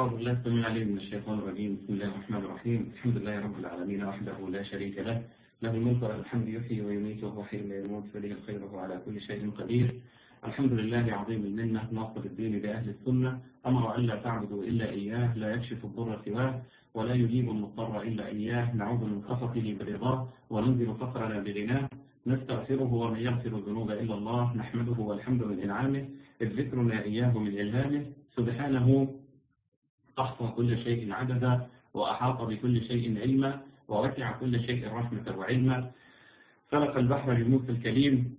أعوذ بالله السميع العليم من الشيطان الرجيم بسم الله الرحمن الرحيم الحمد لله رب العالمين وحده لا شريك له له الملك وله الحمد يحيي ويميت وهو حي لا يموت فله الخير وهو على كل شيء قدير الحمد لله عظيم المنة ناصر الدين بأهل السنة أمر أن لا تعبدوا إلا إياه لا يكشف الضر سواه ولا يجيب المضطر إلا إياه نعوذ من خفقه برضاه وننزل فقرنا بغناه نستغفره ومن يغفر الذنوب إلا الله نحمده والحمد من إنعامه إذ ذكرنا إياه من إلهامه سبحانه أحصى كل شيء عددا وأحاط بكل شيء علما ووسع كل شيء رحمة وعلما خلق البحر لموسى الكليم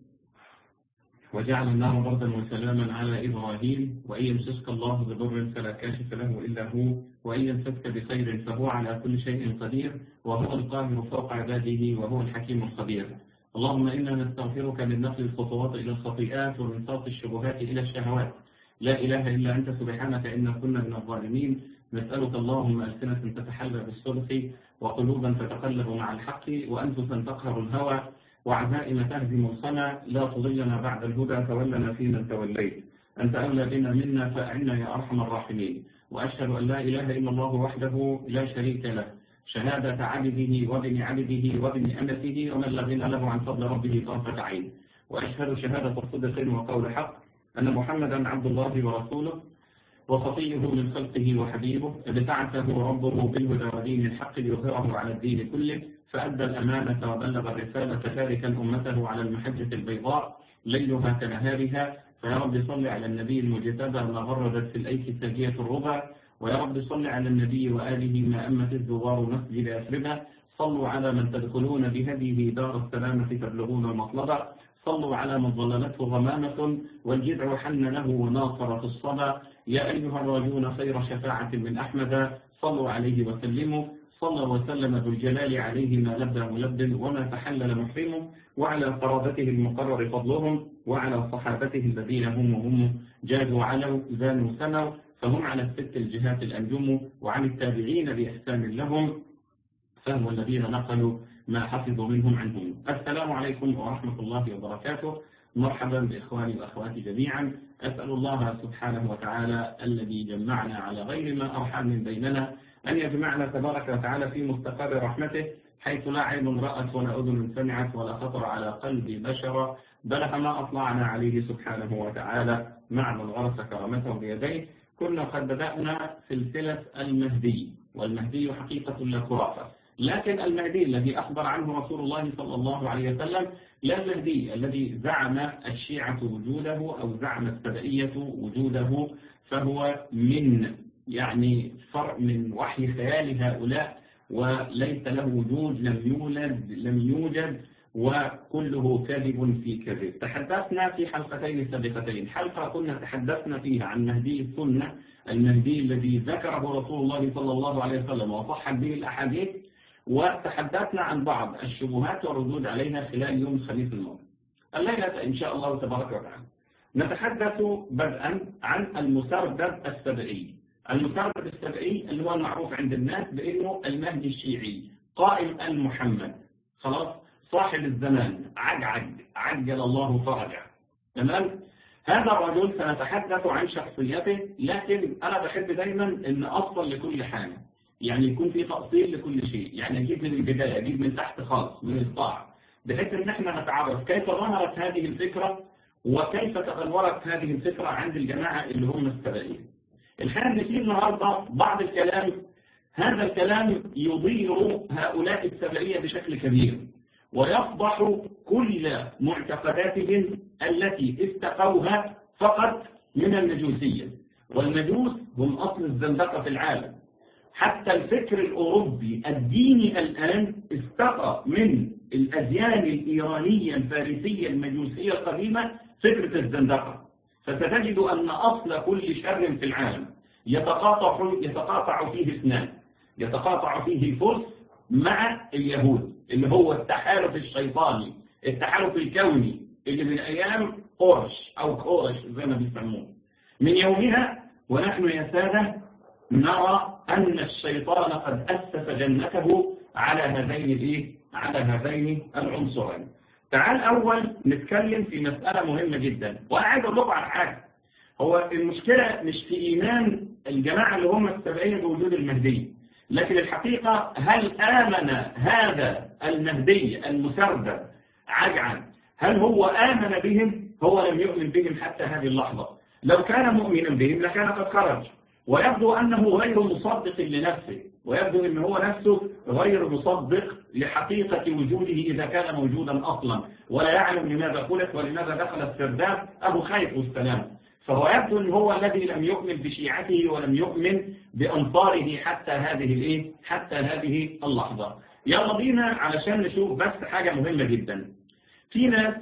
وجعل النار بردا وسلاما على إبراهيم وإن يمسسك الله بضر فلا كاشف له إلا هو وإن يمسسك بخير فهو على كل شيء قدير وهو القاهر فوق عباده وهو الحكيم الخبير اللهم إنا نستغفرك من نقل الخطوات إلى الخطيئات ومن صرف الشبهات إلى الشهوات لا إله إلا أنت سبحانك إنا كنا من الظالمين نسألك اللهم ألسنة تتحلى بالصدق وقلوبا تتقلب مع الحق وأنفسا تقهر الهوى وعزائم تهزم الصنع لا تضلنا بعد الهدى تولنا فيمن توليت أنت أولى بنا منا فأعنا يا أرحم الراحمين وأشهد أن لا إله إلا الله وحده لا شريك له شهادة عبده وابن عبده وابن أمته ومن لغن له عن فضل ربه طرفة عين وأشهد شهادة صدق وقول حق أن محمدا عبد الله ورسوله وصفيه من خلقه وحبيبه ابتعثه ربه بالهدى ودين الحق ليظهره على الدين كله فأدى الأمانة وبلغ الرسالة تاركا أمته على المحجة البيضاء ليلها كنهارها فيا رب صل على النبي المجتبى ما غردت في الأيك ساجية الربع ويا رب صل على النبي وآله ما أمت الزوار مسجد أثربا صلوا على من تدخلون بهديه دار السلامة تبلغون المطلبة صلوا على من ظللته غمامة والجذع حن له وناصر في الصبا يا أيها الراجون خير شفاعة من أحمد صلوا عليه وسلموا صلى وسلم ذو الجلال عليه ما لبى ملب وما تحلل محرم وعلى قرابته المقرر فضلهم وعلى صحابته الذين هم هم جادوا علوا زانوا سنوا فهم على الست الجهات الأنجم وعن التابعين بإحسان لهم فهم الذين نقلوا ما حفظوا منهم عنهم السلام عليكم ورحمة الله وبركاته مرحبا بإخواني وأخواتي جميعا أسأل الله سبحانه وتعالى الذي جمعنا على غير ما أرحم من بيننا أن يجمعنا تبارك وتعالى في مستقر رحمته حيث لا عين رأت ولا أذن سمعت ولا خطر على قلب بشر بلغ ما أطلعنا عليه سبحانه وتعالى مع من غرس كرامته بيديه كنا قد بدأنا سلسلة المهدي والمهدي حقيقة لا خرافة لكن المهدي الذي أخبر عنه رسول الله صلى الله عليه وسلم لا المهدي الذي زعم الشيعة وجوده أو زعم السبئية وجوده فهو من يعني فرع من وحي خيال هؤلاء وليس له وجود لم يولد لم يوجد وكله كذب في كذب تحدثنا في حلقتين سابقتين حلقة كنا تحدثنا فيها عن مهدي السنة المهدي الذي ذكره رسول الله صلى الله عليه وسلم وصحت به الأحاديث وتحدثنا عن بعض الشبهات والردود عليها خلال يوم الخميس الماضي الليلة إن شاء الله تبارك وتعالى نتحدث بدءا عن المسردب السبعي المسردب السبعي اللي هو المعروف عند الناس بأنه المهدي الشيعي قائم المحمد خلاص صاحب الزمان عجعج عجل الله فرجه تمام هذا الرجل سنتحدث عن شخصيته لكن أنا بحب دايما أن أصل لكل حاجة يعني يكون في تأصيل لكل شيء يعني أجيب من البداية أجيب من تحت خالص من القاع بحيث أن احنا نتعرف كيف ظهرت هذه الفكرة وكيف تطورت هذه الفكرة عند الجماعة اللي هم السبائيين الحين نسيب النهاردة بعض الكلام هذا الكلام يضير هؤلاء السبائية بشكل كبير ويفضح كل معتقداتهم التي استقوها فقط من المجوسية والمجوس هم أصل الزندقة في العالم حتى الفكر الأوروبي الديني الآن استقى من الأديان الإيرانية الفارسية المجوسية القديمة فكرة الزندقة فستجد أن أصل كل شر في العالم يتقاطع, يتقاطع فيه اثنان يتقاطع فيه الفرس مع اليهود اللي هو التحالف الشيطاني التحالف الكوني اللي من أيام قرش أو كورش زي ما بيسموه من يومها ونحن يا سادة نرى أن الشيطان قد أسس جنته على هذين الإيه؟ على هذين العنصرين تعال أول نتكلم في مسألة مهمة جدا وأنا عايز أقول لكم على حاجة هو المشكلة مش في إيمان الجماعة اللي هم السبعين بوجود المهدي لكن الحقيقة هل آمن هذا المهدي المسردب عجعا هل هو آمن بهم هو لم يؤمن بهم حتى هذه اللحظة لو كان مؤمنا بهم لكان قد خرج ويبدو أنه غير مصدق لنفسه ويبدو أنه هو نفسه غير مصدق لحقيقة وجوده إذا كان موجودا أصلا ولا يعلم لماذا خلق ولماذا دخل السرداب أبو خيف والسلام فهو يبدو أنه هو الذي لم يؤمن بشيعته ولم يؤمن بأنصاره حتى هذه الإيه؟ حتى هذه اللحظة يلا بينا علشان نشوف بس حاجة مهمة جدا في ناس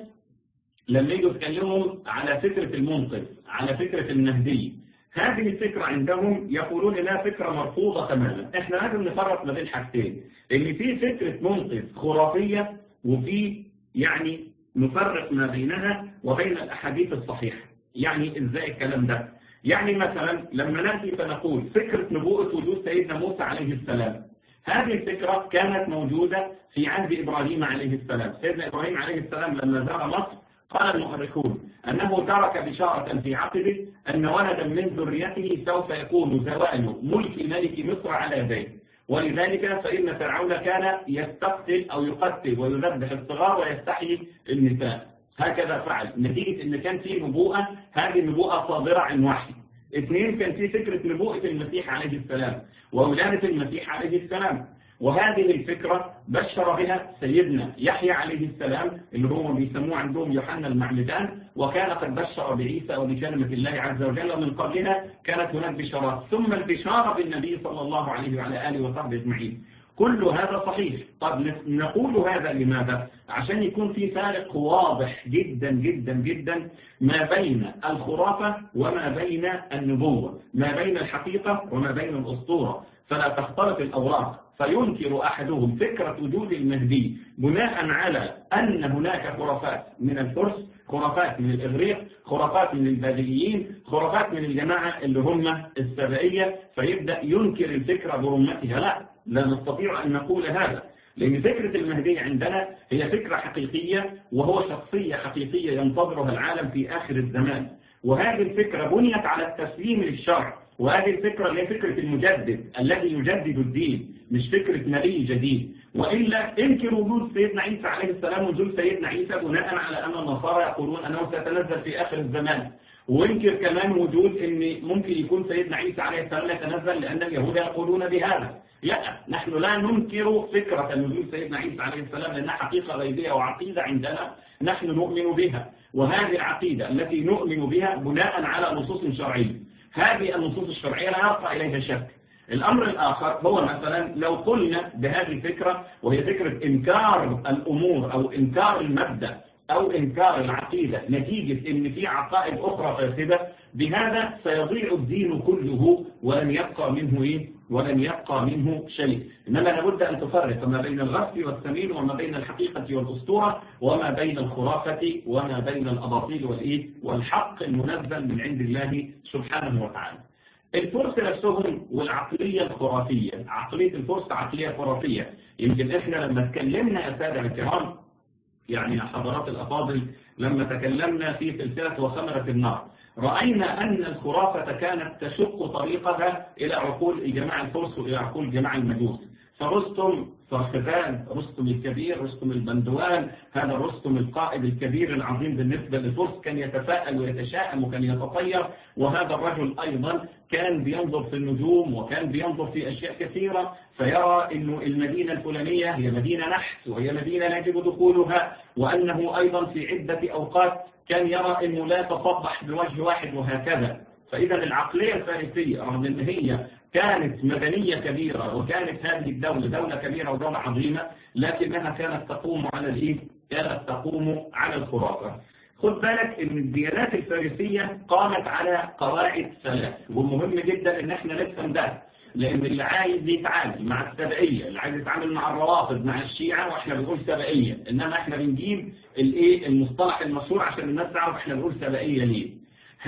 لما يجوا يتكلموا على فكرة المنقذ على فكرة المهدي هذه الفكرة عندهم يقولون انها فكرة مرفوضة تماما احنا لازم نفرق ما بين حاجتين ان في فكرة منقذ خرافية وفي يعني نفرق ما بينها وبين الاحاديث الصحيحة يعني ازاي الكلام ده يعني مثلا لما نأتي فنقول فكرة نبوءة وجود سيدنا موسى عليه السلام هذه الفكرة كانت موجودة في عهد إبراهيم عليه السلام سيدنا إبراهيم عليه السلام لما زار مصر قال المؤرخون أنه ترك بشارة في عقبه أن ولدا من ذريته سوف يكون زوال ملك ملك مصر على يديه ولذلك فإن فرعون كان يستقتل أو يقتل ويذبح الصغار ويستحيي النساء هكذا فعل نتيجة أن كان في نبوءة هذه النبوءة صادرة عن وحي اثنين كان في فكرة نبوءة المسيح عليه السلام وولادة المسيح عليه السلام وهذه الفكرة بشر بها سيدنا يحيى عليه السلام اللي هو بيسموه عندهم يوحنا المعمدان وكان قد بشر بعيسى وبكلمة الله عز وجل ومن قبلها كانت هناك بشارات ثم البشارة بالنبي صلى الله عليه وعلى آله وصحبه أجمعين كل هذا صحيح طب نقول هذا لماذا عشان يكون في فارق واضح جدا جدا جدا ما بين الخرافة وما بين النبوة ما بين الحقيقة وما بين الأسطورة فلا تختلط الأوراق فينكر أحدهم فكرة وجود المهدي بناء على أن هناك خرافات من الفرس خرافات من الإغريق خرافات من البادئيين خرافات من الجماعة اللي هم السبائية فيبدأ ينكر الفكرة برمتها لا لا نستطيع أن نقول هذا لأن فكرة المهدي عندنا هي فكرة حقيقية وهو شخصية حقيقية ينتظرها العالم في آخر الزمان وهذه الفكرة بنيت على التسليم للشرع وهذه الفكرة اللي هي فكرة المجدد الذي يجدد الدين مش فكرة نبي جديد وإلا انكر وجود سيدنا عيسى عليه السلام وجود سيدنا عيسى بناء على أن النصارى يقولون أنه سيتنزل في آخر الزمان وانكر كمان وجود ان ممكن يكون سيدنا عيسى عليه السلام يتنزل لأن اليهود يقولون بهذا لا نحن لا ننكر فكرة وجود سيدنا عيسى عليه السلام لأنها حقيقة غيبية وعقيدة عندنا نحن نؤمن بها وهذه العقيدة التي نؤمن بها بناء على نصوص شرعية هذه النصوص الشرعية لا يرقى إليها شك الأمر الآخر هو مثلا لو قلنا بهذه الفكرة وهي فكرة إنكار الأمور أو إنكار المبدأ أو إنكار العقيدة نتيجة إن في عقائد أخرى فاسدة بهذا سيضيع الدين كله ولن يبقى منه إيه؟ ولن يبقى منه شيء إنما لابد أن تفرق ما بين الغرب والسمين وما بين الحقيقة والأسطورة وما بين الخرافة وما بين الأباطيل والإيه؟ والحق المنزل من عند الله سبحانه وتعالى الفرس نفسهم والعقلية الخرافية عقلية الفرس عقلية خرافية يمكن إحنا لما تكلمنا أسادة الكرام يعني حضرات الأفاضل لما تكلمنا في سلسلة وخمرة النار رأينا أن الخرافة كانت تشق طريقها إلى عقول الجماعة الفرس وإلى عقول الجماعة المجوس فرستم فرخزان رستم الكبير رستم البندوان هذا رستم القائد الكبير العظيم بالنسبة للفرس كان يتفاءل ويتشائم وكان يتطير وهذا الرجل أيضا كان بينظر في النجوم وكان بينظر في أشياء كثيرة فيرى أن المدينة الفلانية هي مدينة نحس وهي مدينة لا يجب دخولها وأنه أيضا في عدة أوقات كان يرى أنه لا تصبح بوجه واحد وهكذا فإذا العقلية الفارسية رغم أن هي كانت مدنية كبيرة وكانت هذه الدولة دولة كبيرة ودولة عظيمة لكنها كانت تقوم على الإيه؟ كانت تقوم على الخرافة خد بالك ان الديانات الفارسية قامت على قواعد ثلاث والمهم جدا ان احنا نفهم ده لان اللي عايز يتعامل مع السبعية اللي عايز يتعامل مع الروافض مع الشيعة واحنا بنقول سبعية انما احنا بنجيب الايه المصطلح المشهور عشان الناس تعرف احنا بنقول سبعية ليه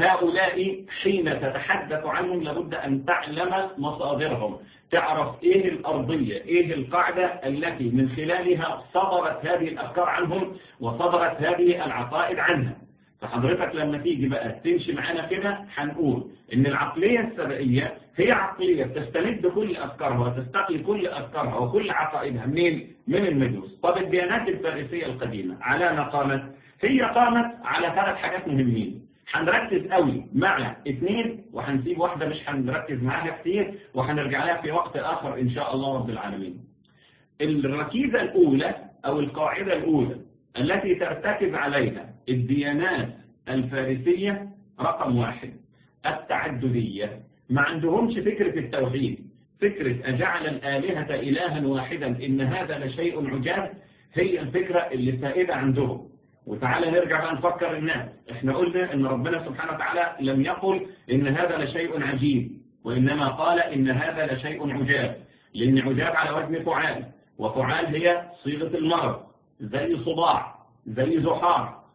هؤلاء حين تتحدث عنهم لابد أن تعلم مصادرهم تعرف إيه الأرضية إيه القاعدة التي من خلالها صدرت هذه الأفكار عنهم وصدرت هذه العقائد عنها فحضرتك لما تيجي بقى تمشي معانا كده هنقول ان العقلية السبائية هي عقلية تستمد كل افكارها وتستقي كل افكارها وكل عقائدها منين؟ من المجوس طب الديانات الفارسية القديمة على ما قامت هي قامت على ثلاث حاجات مهمين هنركز قوي مع اثنين وهنسيب واحدة مش هنركز معاها كتير وهنرجع لها في وقت آخر إن شاء الله رب العالمين الركيزة الأولى أو القاعدة الأولى التي ترتكز عليها الديانات الفارسية رقم واحد التعددية ما عندهمش فكرة التوحيد فكرة أجعل الآلهة إلها واحدا إن هذا لشيء عجاب هي الفكرة اللي سائدة عندهم وتعالى نرجع بقى نفكر الناس احنا قلنا ان ربنا سبحانه وتعالى لم يقل ان هذا لشيء عجيب وانما قال ان هذا لشيء عجاب لان عجاب على وزن فعال وفعال هي صيغة المرض زي صداع زي زحار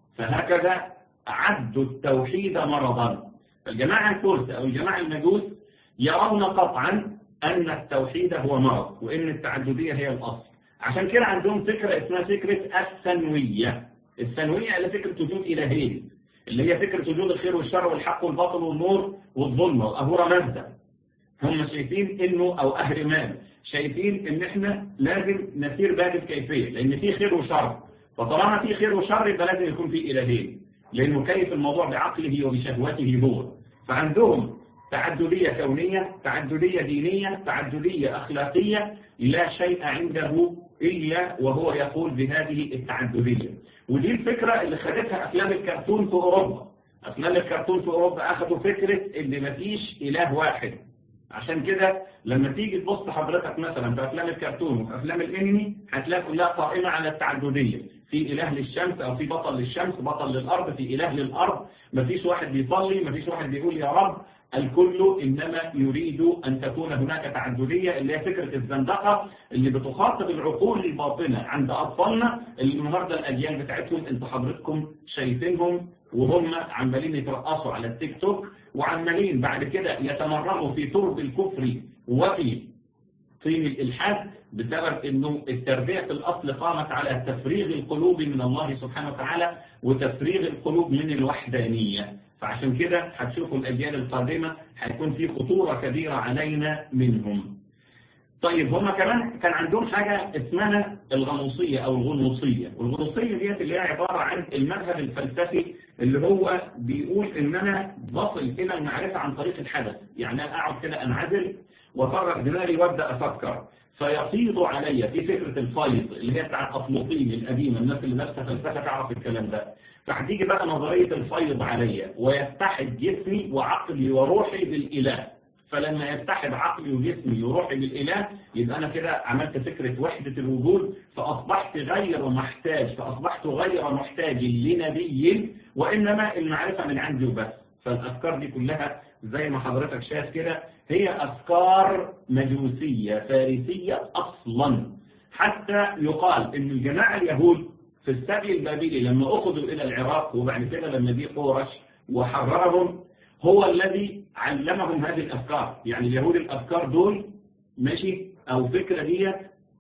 فهكذا عدوا التوحيد مرضا فالجماعة الفرس او الجماعة المجوس يرون قطعا ان التوحيد هو مرض وان التعددية هي الاصل عشان كده عندهم فكرة اسمها فكرة الثانوية الثانوية اللي فكرة وجود إلهين اللي هي فكرة وجود الخير والشر والحق والباطل والنور والظلمة وأهورا مادة هم شايفين إنه أو أهرمان شايفين إن إحنا لازم نسير بهذه الكيفية لأن في خير وشر فطالما في خير وشر يبقى لازم يكون في إلهين لأنه كيف الموضوع بعقله وبشهوته هو فعندهم تعددية كونية تعددية دينية تعددية أخلاقية لا شيء عنده إلا وهو يقول بهذه التعددية ودي الفكرة اللي خدتها أفلام الكرتون في أوروبا أفلام الكرتون في أوروبا أخذوا فكرة إن مفيش إله واحد عشان كده لما تيجي تبص حضرتك مثلا في أفلام الكرتون وفي أفلام الإنمي هتلاقي كلها قائمة على التعددية في إله للشمس أو في بطل للشمس بطل للأرض في إله للأرض مفيش واحد بيصلي مفيش واحد بيقول يا رب الكل إنما يريد أن تكون هناك تعددية اللي هي فكرة الزندقة اللي بتخاطب العقول الباطنة عند أطفالنا اللي النهاردة الأجيال بتاعتهم انت حضرتكم شايفينهم وهم عمالين يترقصوا على التيك توك وعمالين بعد كده يتمرغوا في ترب الكفر وفي طين الإلحاد بسبب أنه التربية في الأصل قامت على تفريغ القلوب من الله سبحانه وتعالى وتفريغ القلوب من الوحدانية فعشان كده هتشوفوا الأجيال القادمة هيكون في خطورة كبيرة علينا منهم طيب هما كمان كان عندهم حاجة اسمها الغنوصية أو الغنوصية والغنوصية ديت اللي هي عبارة عن المذهب الفلسفي اللي هو بيقول إن أنا بصل إلى المعرفة عن طريق الحدث يعني أنا أقعد كده أنعزل وأفرغ دماغي وأبدأ أفكر فيفيض علي في فكرة الفيض اللي هي بتاعت أفلاطين القديمة الناس اللي نفسها فلسفة تعرف الكلام ده فهتيجي بقى نظرية الفيض عليا ويتحد جسمي وعقلي وروحي بالإله فلما يتحد عقلي وجسمي وروحي بالإله يبقى أنا كده عملت فكرة وحدة الوجود فأصبحت غير محتاج فأصبحت غير محتاج لنبي وإنما المعرفة من عندي وبس فالأفكار دي كلها زي ما حضرتك شايف كده هي أفكار مجوسية فارسية أصلا حتى يقال إن الجماعة اليهود في السبي البابلي لما أخذوا إلى العراق وبعد كده لما جه قورش وحررهم هو الذي علمهم هذه الأفكار يعني اليهود الأفكار دول ماشي أو فكرة ديت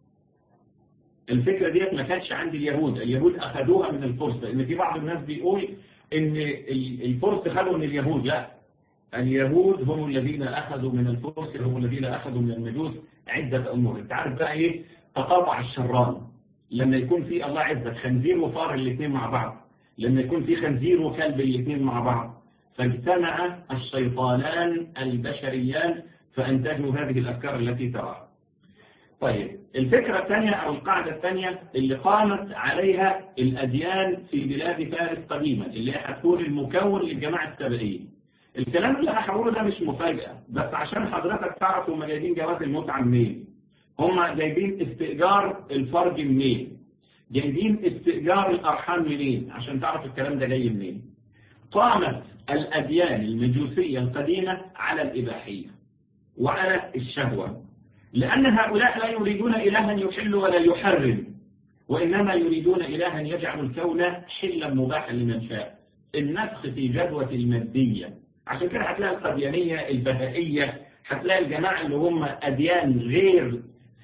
الفكرة ديت ما كانتش عند اليهود اليهود أخذوها من الفرس لأن في بعض الناس بيقول إن الفرس خدوا من اليهود لا اليهود هم الذين أخذوا من الفرس هم الذين أخذوا من المجوس عدة أمور انت عارف بقى إيه تقاطع الشران لما يكون في الله عزك خنزير وفار الاثنين مع بعض لما يكون في خنزير وكلب الاثنين مع بعض فاجتمع الشيطانان البشريان فأنتجوا هذه الأفكار التي تراها طيب الفكرة الثانية أو القاعدة الثانية اللي قامت عليها الأديان في بلاد فارس قديما اللي هي هتكون المكون للجماعة السبائية الكلام اللي أنا هقوله ده مش مفاجأة بس عشان حضرتك تعرف هم جايبين جواز المتعة منين هم جايبين استئجار الفرج منين جايبين استئجار الأرحام منين عشان تعرف الكلام ده جاي منين قامت الأديان المجوسية القديمة على الإباحية وعلى الشهوة لأن هؤلاء لا يريدون إلها يحل ولا يحرم وإنما يريدون إلها يجعل الكون حلا مباحا لمن شاء النفخ في جدوة المادية عشان كده هتلاقي القديانية البهائية هتلاقي الجماعة اللي هم أديان غير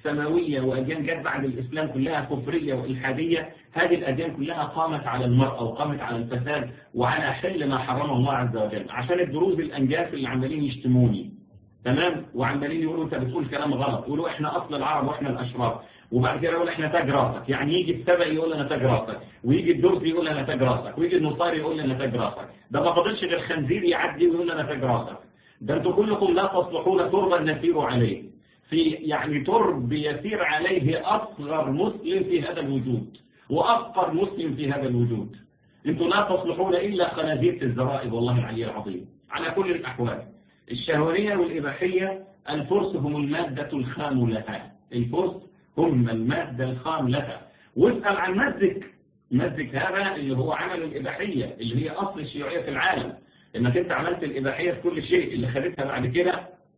سماوية وأديان جت بعد الإسلام كلها كفرية وإلحادية هذه الأديان كلها قامت على المرأة وقامت على الفساد وعلى حل ما حرمه الله عز وجل عشان الدروز الأنجاس اللي عمالين يشتموني تمام وعمالين يقولوا انت بتقول كلام غلط يقولوا احنا اصل العرب واحنا الاشراف وبعد كده يقول احنا تاج راسك يعني يجي السبع يقول انا تاج راسك ويجي الدرزي يقول انا تاج راسك ويجي النصاري يقول انا تاج راسك ده ما فاضلش غير خنزير يعدي ويقول انا تاج راسك ده انتوا كلكم لا تصلحون تربا نسير عليه في يعني ترب يسير عليه اصغر مسلم في هذا الوجود وافقر مسلم في هذا الوجود انتوا لا تصلحون الا خنازير الزرائب والله العلي العظيم على كل الاحوال الشهوانية والإباحية الفرس هم المادة الخام لها الفرس هم المادة الخام لها واسأل عن مزك مزك هذا اللي هو عمل الإباحية اللي هي أصل الشيوعية في العالم إنك أنت عملت الإباحية في كل شيء اللي خدتها بعد كده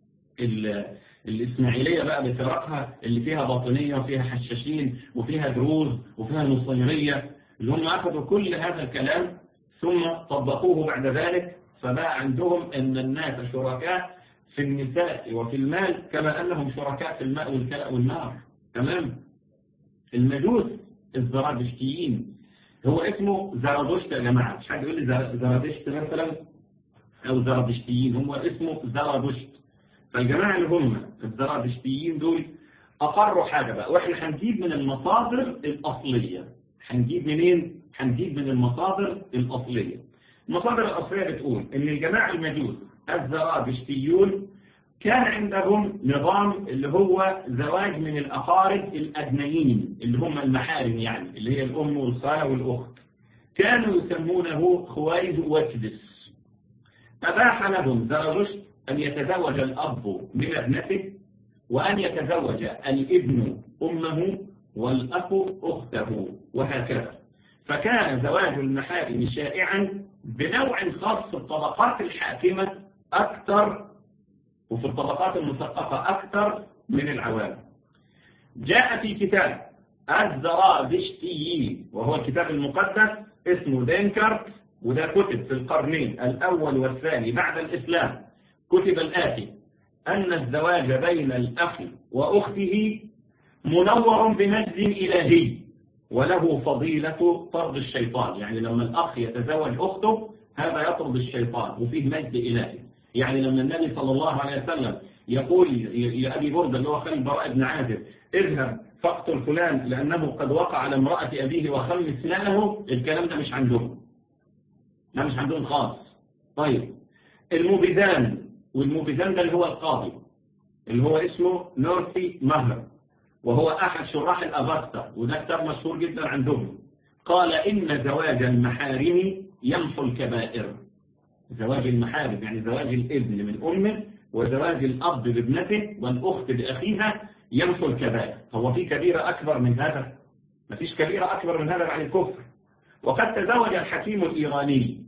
الإسماعيلية بقى بفرقها اللي فيها باطنية وفيها حشاشين وفيها دروز وفيها نصيرية اللي هم أخذوا كل هذا الكلام ثم طبقوه بعد ذلك فبقى عندهم أن الناس شركاء في النساء وفي المال كما أنهم شركاء في الماء والكلاء والنار تمام المجوس الزرادشتيين هو اسمه زرادشت يا جماعة مش حد يقول لي زرادشت مثلا أو زرادشتيين هو اسمه زرادشت فالجماعة اللي هم الزرادشتيين دول أقروا حاجة بقى وإحنا هنجيب من المصادر الأصلية هنجيب منين؟ هنجيب من المصادر الأصلية المصادر الأصلية بتقول إن الجماعة المجوس الزرادشتيون كان عندهم نظام اللي هو زواج من الأقارب الأدنيين اللي هم المحارم يعني اللي هي الأم والصالة والأخت كانوا يسمونه خويز وكدس أباح لهم زرادشت أن يتزوج الأب من ابنته وأن يتزوج الابن أمه والأخ أخته وهكذا فكان زواج المحارم شائعا بنوع خاص في الطبقات الحاكمة أكثر وفي الطبقات المثقفة أكثر من العوام جاء في كتاب الزرادشتيين وهو الكتاب المقدس اسمه دينكارت وده كتب في القرنين الأول والثاني بعد الإسلام كتب الآتي أن الزواج بين الأخ وأخته منور بمجد إلهي وله فضيلة طرد الشيطان يعني لما الأخ يتزوج أخته هذا يطرد الشيطان وفيه مجد إلهي يعني لما النبي صلى الله عليه وسلم يقول لأبي بردة اللي هو خالد براء بن عازب اذهب فاقتل فلان لأنه قد وقع على امرأة أبيه وخمس له الكلام ده مش عندهم ده مش عندهم خالص طيب المبيدان والمبيدان ده اللي هو القاضي اللي هو اسمه نورثي مهر وهو أحد شراح الأباستا وده كتاب مشهور جدا عندهم قال إن زواج المحارم يمحو الكبائر زواج المحارم يعني زواج الابن من أمه وزواج الأب بابنته والأخت بأخيها يمحو الكبائر هو في كبيرة أكبر من هذا مفيش كبيرة أكبر من هذا عن الكفر وقد تزوج الحكيم الإيراني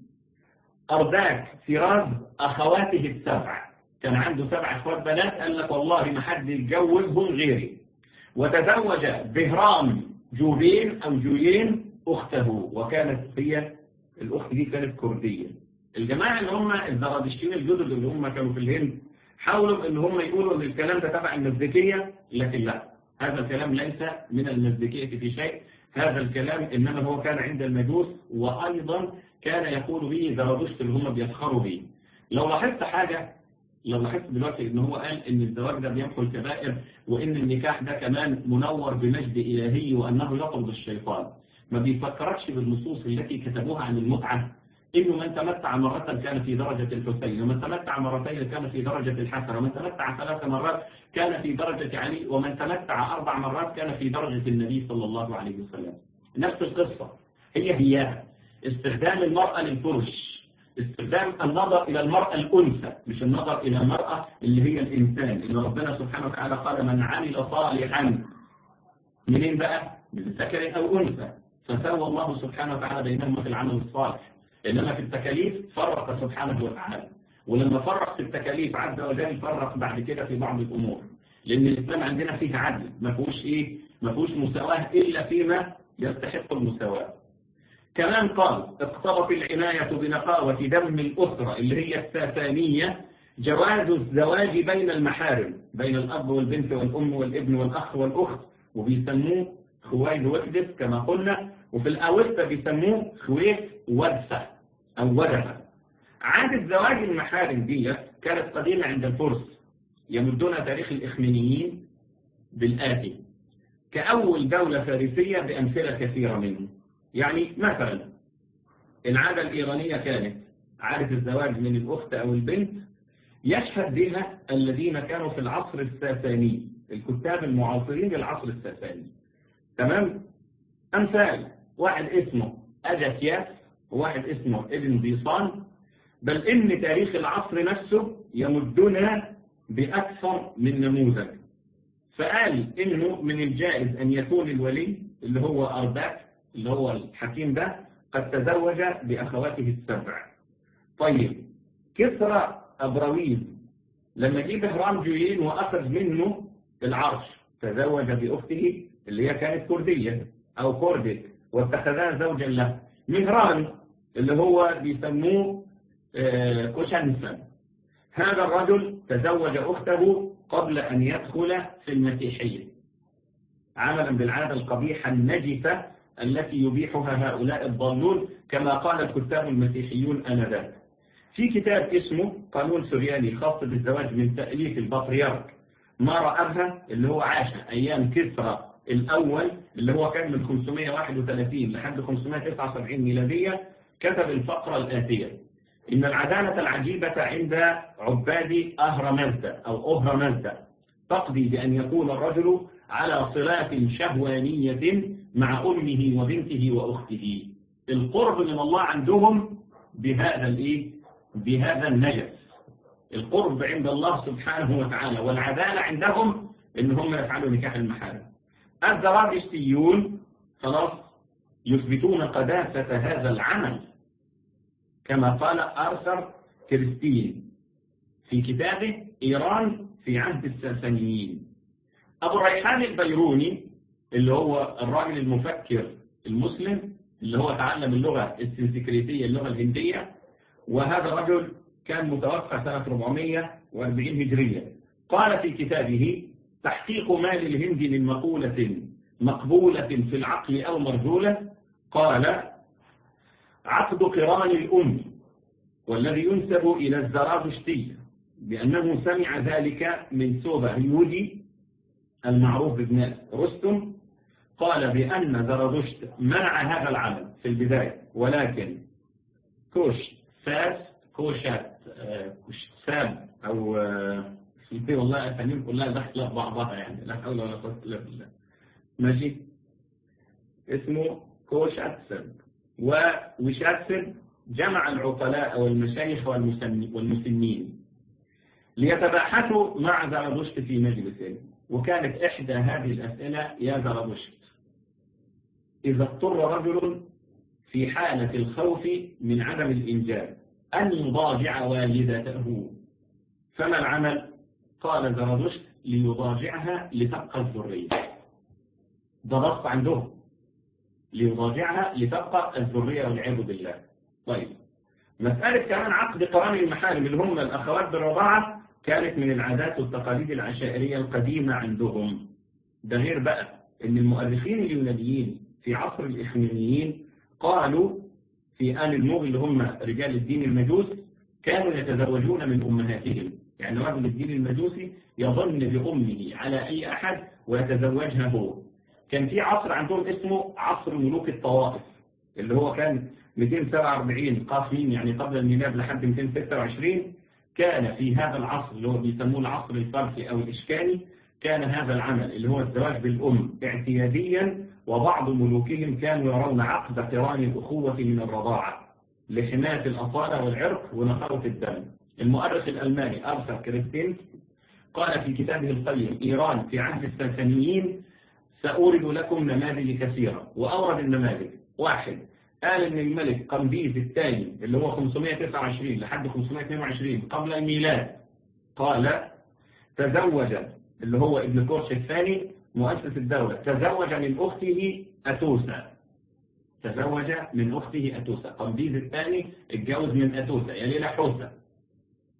أرداك فراز أخواته السبع كان عنده سبع أخوات بنات قال لك والله ما حد يتجوزهم غيري وتزوج بهرام جوبين أو جويين أخته وكانت هي الأخت دي كانت كردية الجماعة اللي هم الزرادشتين الجدد اللي هم كانوا في الهند حاولوا ان هم يقولوا ان الكلام ده تبع المزدكية لكن لا هذا الكلام ليس من المزدكية في شيء هذا الكلام انما هو كان عند المجوس وايضا كان يقول به زرادشت اللي هم بيفخروا به لو لاحظت حاجة لو لاحظت دلوقتي ان هو قال ان الزواج ده بيمحو الكبائر وان النكاح ده كمان منور بمجد الهي وانه يطرد الشيطان ما بيفكركش بالنصوص التي كتبوها عن المتعة إنه من تمتع مرة كان في درجة الحسين ومن تمتع مرتين كان في درجة الحسن ومن تمتع ثلاث مرات كان في درجة علي ومن تمتع أربع مرات كان في درجة النبي صلى الله عليه وسلم نفس القصة هي هي استخدام المرأة للفرش استخدام النظر إلى المرأة الأنثى مش النظر إلى المرأة اللي هي الإنسان اللي ربنا سبحانه وتعالى قال من عمل صالحا منين بقى؟ من ذكر أو أنثى فسوى الله سبحانه وتعالى بينهما في العمل الصالح إنما في التكاليف فرق سبحانه وتعالى ولما فرق في التكاليف عز وجل فرق بعد كده في بعض الأمور لأن الإسلام عندنا فيه عدل ما فيهوش إيه ما فيهوش مساواة إلا فيما يستحق المساواة كمان قال اقتضت العناية بنقاوة دم الأسرة اللي هي الساسانية جواز الزواج بين المحارم بين الأب والبنت والأم والابن والأخ والأخت وبيسموه خويد وكدس كما قلنا وفي الأوسطة بيسموه خويت ودفة أو ودفة عادة زواج المحارم دي كانت قديمة عند الفرس يمدون تاريخ الإخمينيين بالآتي كأول دولة فارسية بأمثلة كثيرة منه يعني مثلا العادة الإيرانية كانت عادة الزواج من الأخت أو البنت يشهد بها الذين كانوا في العصر الساساني الكتاب المعاصرين للعصر الساساني تمام أمثال واحد اسمه أجاسياس وواحد اسمه ابن بيصان بل إن تاريخ العصر نفسه يمدنا بأكثر من نموذج فقال إنه من الجائز أن يكون الولي اللي هو أرباك اللي هو الحكيم ده قد تزوج بأخواته السبع طيب كسرى أبرويز لما جه بهرام جويين وأخذ منه العرش تزوج بأخته اللي هي كانت كردية أو كردك واتخذها زوجا له مهران اللي هو بيسموه كوشنسا هذا الرجل تزوج أخته قبل أن يدخل في المسيحية عملا بالعادة القبيحة النجسة التي يبيحها هؤلاء الضالون كما قال الكتاب المسيحيون آنذاك في كتاب اسمه قانون سورياني خاص بالزواج من تأليف البطريرك ما رأبها اللي هو عاش أيام كسرى الأول اللي هو كان من 531 لحد 579 ميلادية كتب الفقرة الآتية إن العدالة العجيبة عند عباد أهرمزدة أو أهرمزدة تقضي بأن يكون الرجل على صلات شهوانية مع أمه وبنته وأخته القرب من الله عندهم بهذا الإيه؟ بهذا النجس القرب عند الله سبحانه وتعالى والعدالة عندهم إن هم يفعلوا نكاح المحارم الزرادشتيون خلاص يثبتون قداسة هذا العمل كما قال آرثر كريستين في كتابه إيران في عهد الساسانيين أبو الريحان البيروني اللي هو الراجل المفكر المسلم اللي هو تعلم اللغة السنسكريتية اللغة الهندية وهذا الرجل كان متوفى سنة 440 هجرية قال في كتابه تحقيق مال الهند من مقولة مقبولة في العقل أو مرجولة قال عقد قران الأم والذي ينسب إلى الزرادشتي بأنه سمع ذلك من سوبة اليهودي المعروف بابن رستم قال بأن زرادشت منع هذا العمل في البداية ولكن كوش فاس كوشات كوش ساب أو في والله أساميهم كلها داخله بعضها يعني لا حول ولا قوة إلا بالله ماشي اسمه كوشاتسب ووشاتسب جمع العقلاء والمشايخ والمسنين ليتباحثوا مع زرادشت في مجلس وكانت إحدى هذه الأسئلة يا زرادشت إذا اضطر رجل في حالة الخوف من عدم الإنجاب أن يضاجع والدته فما العمل؟ قال زرادشت ليضاجعها لتبقى الذرية ده ضغط عندهم ليضاجعها لتبقى الذرية والعياذ بالله طيب مسألة كمان عقد قران المحارم اللي هم الأخوات بالرضاعة كانت من العادات والتقاليد العشائرية القديمة عندهم ده غير بقى ان المؤرخين اليونانيين في عصر الإخمينيين قالوا في آل الموغ اللي هم رجال الدين المجوس كانوا يتزوجون من أمهاتهم يعني رجل الدين المجوسي يظن بأمه على أي أحد ويتزوجها هو كان في عصر عندهم اسمه عصر ملوك الطوائف اللي هو كان 247 قاسمين يعني قبل الميلاد لحد 226 كان في هذا العصر اللي هو بيسموه العصر الفارسي أو الإشكالي كان هذا العمل اللي هو الزواج بالأم اعتياديا وبعض ملوكهم كانوا يرون عقد قران الأخوة من الرضاعة لحماية الأصالة والعرق ونقاوة الدم المؤرخ الألماني أرثر كريستين قال في كتابه القيم إيران في عهد الساسانيين سأورد لكم نماذج كثيرة وأورد النماذج واحد قال ان الملك قمبيز الثاني اللي هو 529 لحد 522 قبل الميلاد قال تزوج اللي هو ابن كورش الثاني مؤسس الدولة تزوج من أخته أتوسا تزوج من أخته أتوسا قمبيز الثاني اتجوز من أتوسا يعني لحوسا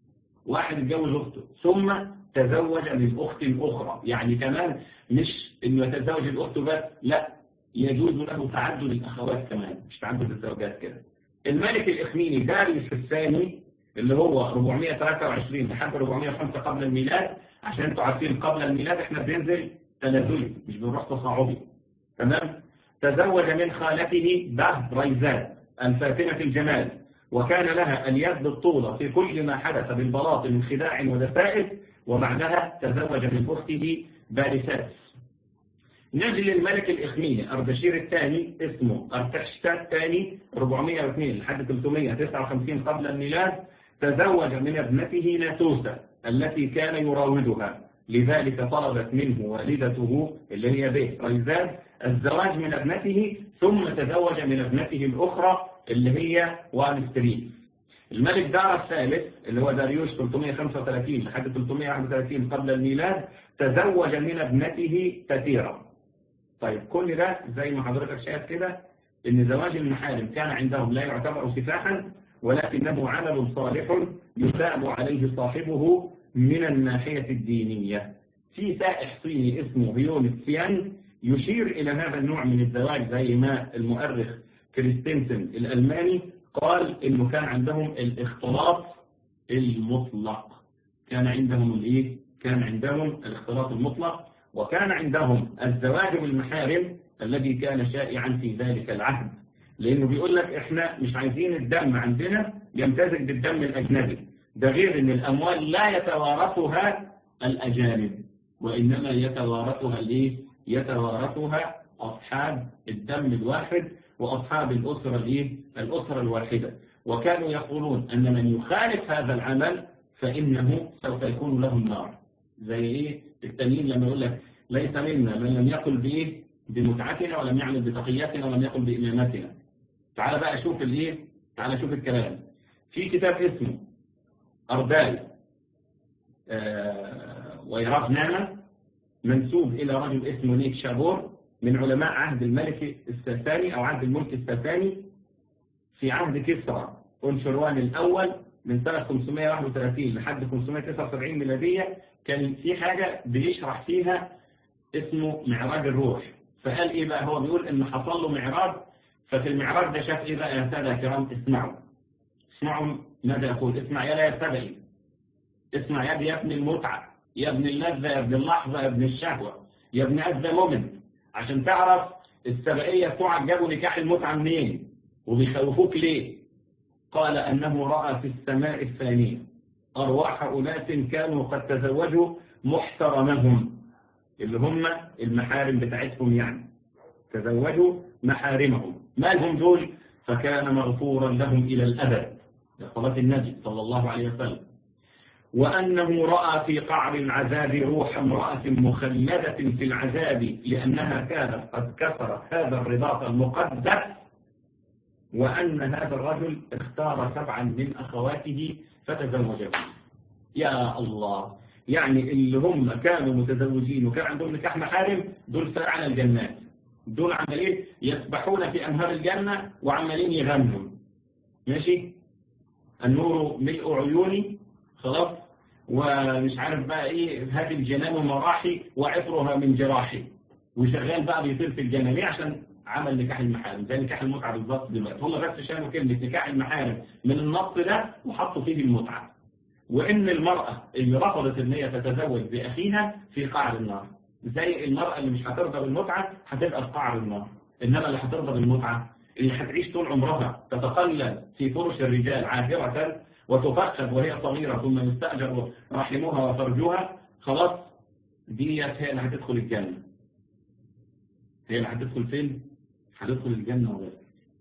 واحد اتجوز أخته ثم تزوج من أخت أخرى يعني كمان مش إنه يتزوج الأخت بس لا يجوز له تعدد الأخوات كمان مش تعدد الزوجات كده الملك الإخميني داريوس الثاني اللي هو 423 لحد 405 قبل الميلاد عشان انتوا عارفين قبل الميلاد احنا بننزل تنازلي مش بنروح تصاعدي تمام تزوج من خالته بهريزاد الفاتنة الجمال وكان لها اليد الطولة في كل ما حدث بالبلاط من خداع ودفائف وبعدها تزوج من أخته بارساس نجي للملك الإخميني أردشير الثاني اسمه أرتشتا الثاني 402 لحد 359 قبل الميلاد تزوج من ابنته ناتوسا التي كان يراودها لذلك طلبت منه والدته اللي هي به ريزاد الزواج من ابنته ثم تزوج من ابنته الأخرى اللي هي وانستريس الملك دار الثالث اللي هو داريوش 335 لحد 331 قبل الميلاد تزوج من ابنته تتيرا طيب كل ده زي ما حضرتك شايف كده ان زواج المحارم كان عندهم لا يعتبر سفاحا ولكنه عمل صالح يثاب عليه صاحبه من الناحية الدينية في سائح صيني اسمه هيون سيان يشير إلى هذا النوع من الزواج زي ما المؤرخ كريستنسن الألماني قال إنه كان عندهم الاختلاط المطلق كان عندهم الإيه؟ كان عندهم الاختلاط المطلق وكان عندهم الزواج بالمحارم الذي كان شائعا في ذلك العهد لأنه بيقول لك إحنا مش عايزين الدم عندنا يمتزج بالدم الأجنبي ده غير أن الأموال لا يتوارثها الأجانب وإنما يتوارثها الإيه؟ يتوارثها أصحاب الدم الواحد وأصحاب الأسرة الإيه؟ الأسرة الواحدة وكانوا يقولون أن من يخالف هذا العمل فإنه سوف يكون له النار زي إيه التانيين لما يقول لك ليس منا من لم يقل بإيه بمتعتنا ولم يعمل بتقياتنا ولم يقل بإمامتنا تعال بقى شوف الإيه تعال شوف الكلام في كتاب اسمه أردال آه ويراف نعمة منسوب إلى رجل اسمه نيك شابور من علماء عهد الملك الساساني أو عهد الملك الساساني في عهد كسرى أنشروان الأول من سنة 531 لحد 579 ميلادية كان في حاجة بيشرح فيها اسمه معراج الروح فقال إيه بقى هو بيقول إنه حصل له معراج ففي المعراج ده شاف إيه بقى يا سادة كرام اسمعوا اسمعوا ماذا يقول اسمع يا لا يتبعي اسمع يا يا ابن المتعة يا ابن اللذة يا ابن اللحظة يا ابن الشهوة يا ابن أذى مؤمن عشان تعرف السبقية بتوعك جابوا نكاح المتعة منين وبيخوفوك ليه قال أنه رأى في السماء الثانية أرواح أناس كانوا قد تزوجوا محترمهم اللي هم المحارم بتاعتهم يعني تزوجوا محارمهم ما لهم دول فكان مغفورا لهم إلى الأبد لصلاة النبي صلى الله عليه وسلم وأنه رأى في قعر العذاب روح امرأة مخلدة في العذاب لأنها كانت قد كسرت هذا الرباط المقدس وأن هذا الرجل اختار سبعا من أخواته فتزوج يا الله يعني اللي هم كانوا متزوجين وكان عندهم نكاح محارم دول فعلا الجنات دول عمالين يسبحون في أنهار الجنة وعمالين يغنوا ماشي النور ملء عيوني خلاص ومش عارف بقى ايه هذه الجنان مراحي وعطرها من جراحي وشغال بقى بيطير في الجنة ليه عشان عمل نكاح المحارم زي نكاح المتعة بالظبط دلوقتي هم بس شالوا كلمة نكاح المحارم من النص ده وحطوا فيه المتعة وإن المرأة اللي رفضت إن هي تتزوج بأخيها في قعر النار زي المرأة اللي مش هترضى بالمتعة هتبقى في قعر النار إنما اللي هترضى بالمتعة اللي هتعيش طول عمرها تتقلب في فرش الرجال عاهرة وتفخذ وهي صغيرة ثم يستأجر رحمها وفرجها خلاص ديت هي اللي هتدخل الجنة هي اللي هتدخل فين؟ هتدخل الجنة وبس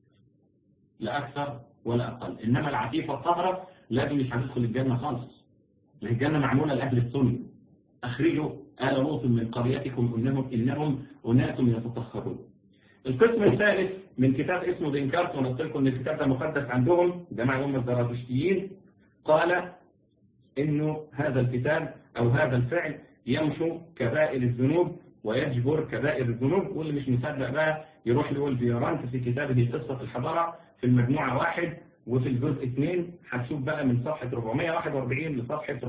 لا أكثر ولا أقل إنما العفيفة الطهرة لازم مش هتدخل الجنة خالص الجنة معمولة لأهل السنة أخرجوا آل لوط من قريتكم إنهم إنهم أناس يتطهرون القسم الثالث من كتاب اسمه دينكارت ونقول لكم ان الكتاب ده مقدس عندهم جماعة هم الزرادشتيين قال انه هذا الكتاب او هذا الفعل يمحو كبائر الذنوب ويجبر كبائر الذنوب واللي مش مصدق بقى يروح يقول فيورانت في كتابه قصة الحضارة في المجموعة واحد وفي الجزء 2 هتشوف بقى من صفحة 441 لصفحة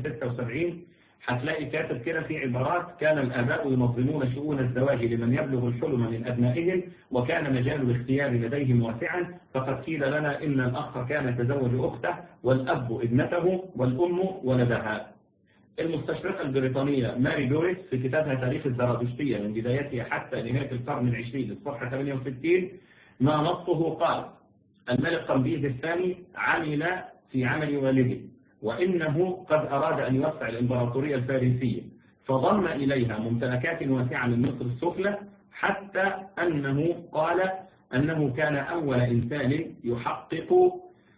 476 هتلاقي كاتب كده في عبارات كان الآباء ينظمون شؤون الزواج لمن يبلغ الحلم من أبنائهم وكان مجال الاختيار لديهم واسعا فقد قيل لنا إن الأخ كان يتزوج أخته والأب ابنته والأم ولدها المستشرقة البريطانية ماري دوريس في كتابها تاريخ الزرادشتية من بدايته حتى نهاية القرن العشرين الصفحة 68 ما نصه قال الملك قمبيز الثاني عمل في عمل والده وإنه قد أراد أن يوسع الإمبراطورية الفارسية فضم إليها ممتلكات واسعة من مصر السفلى حتى أنه قال أنه كان أول إنسان يحقق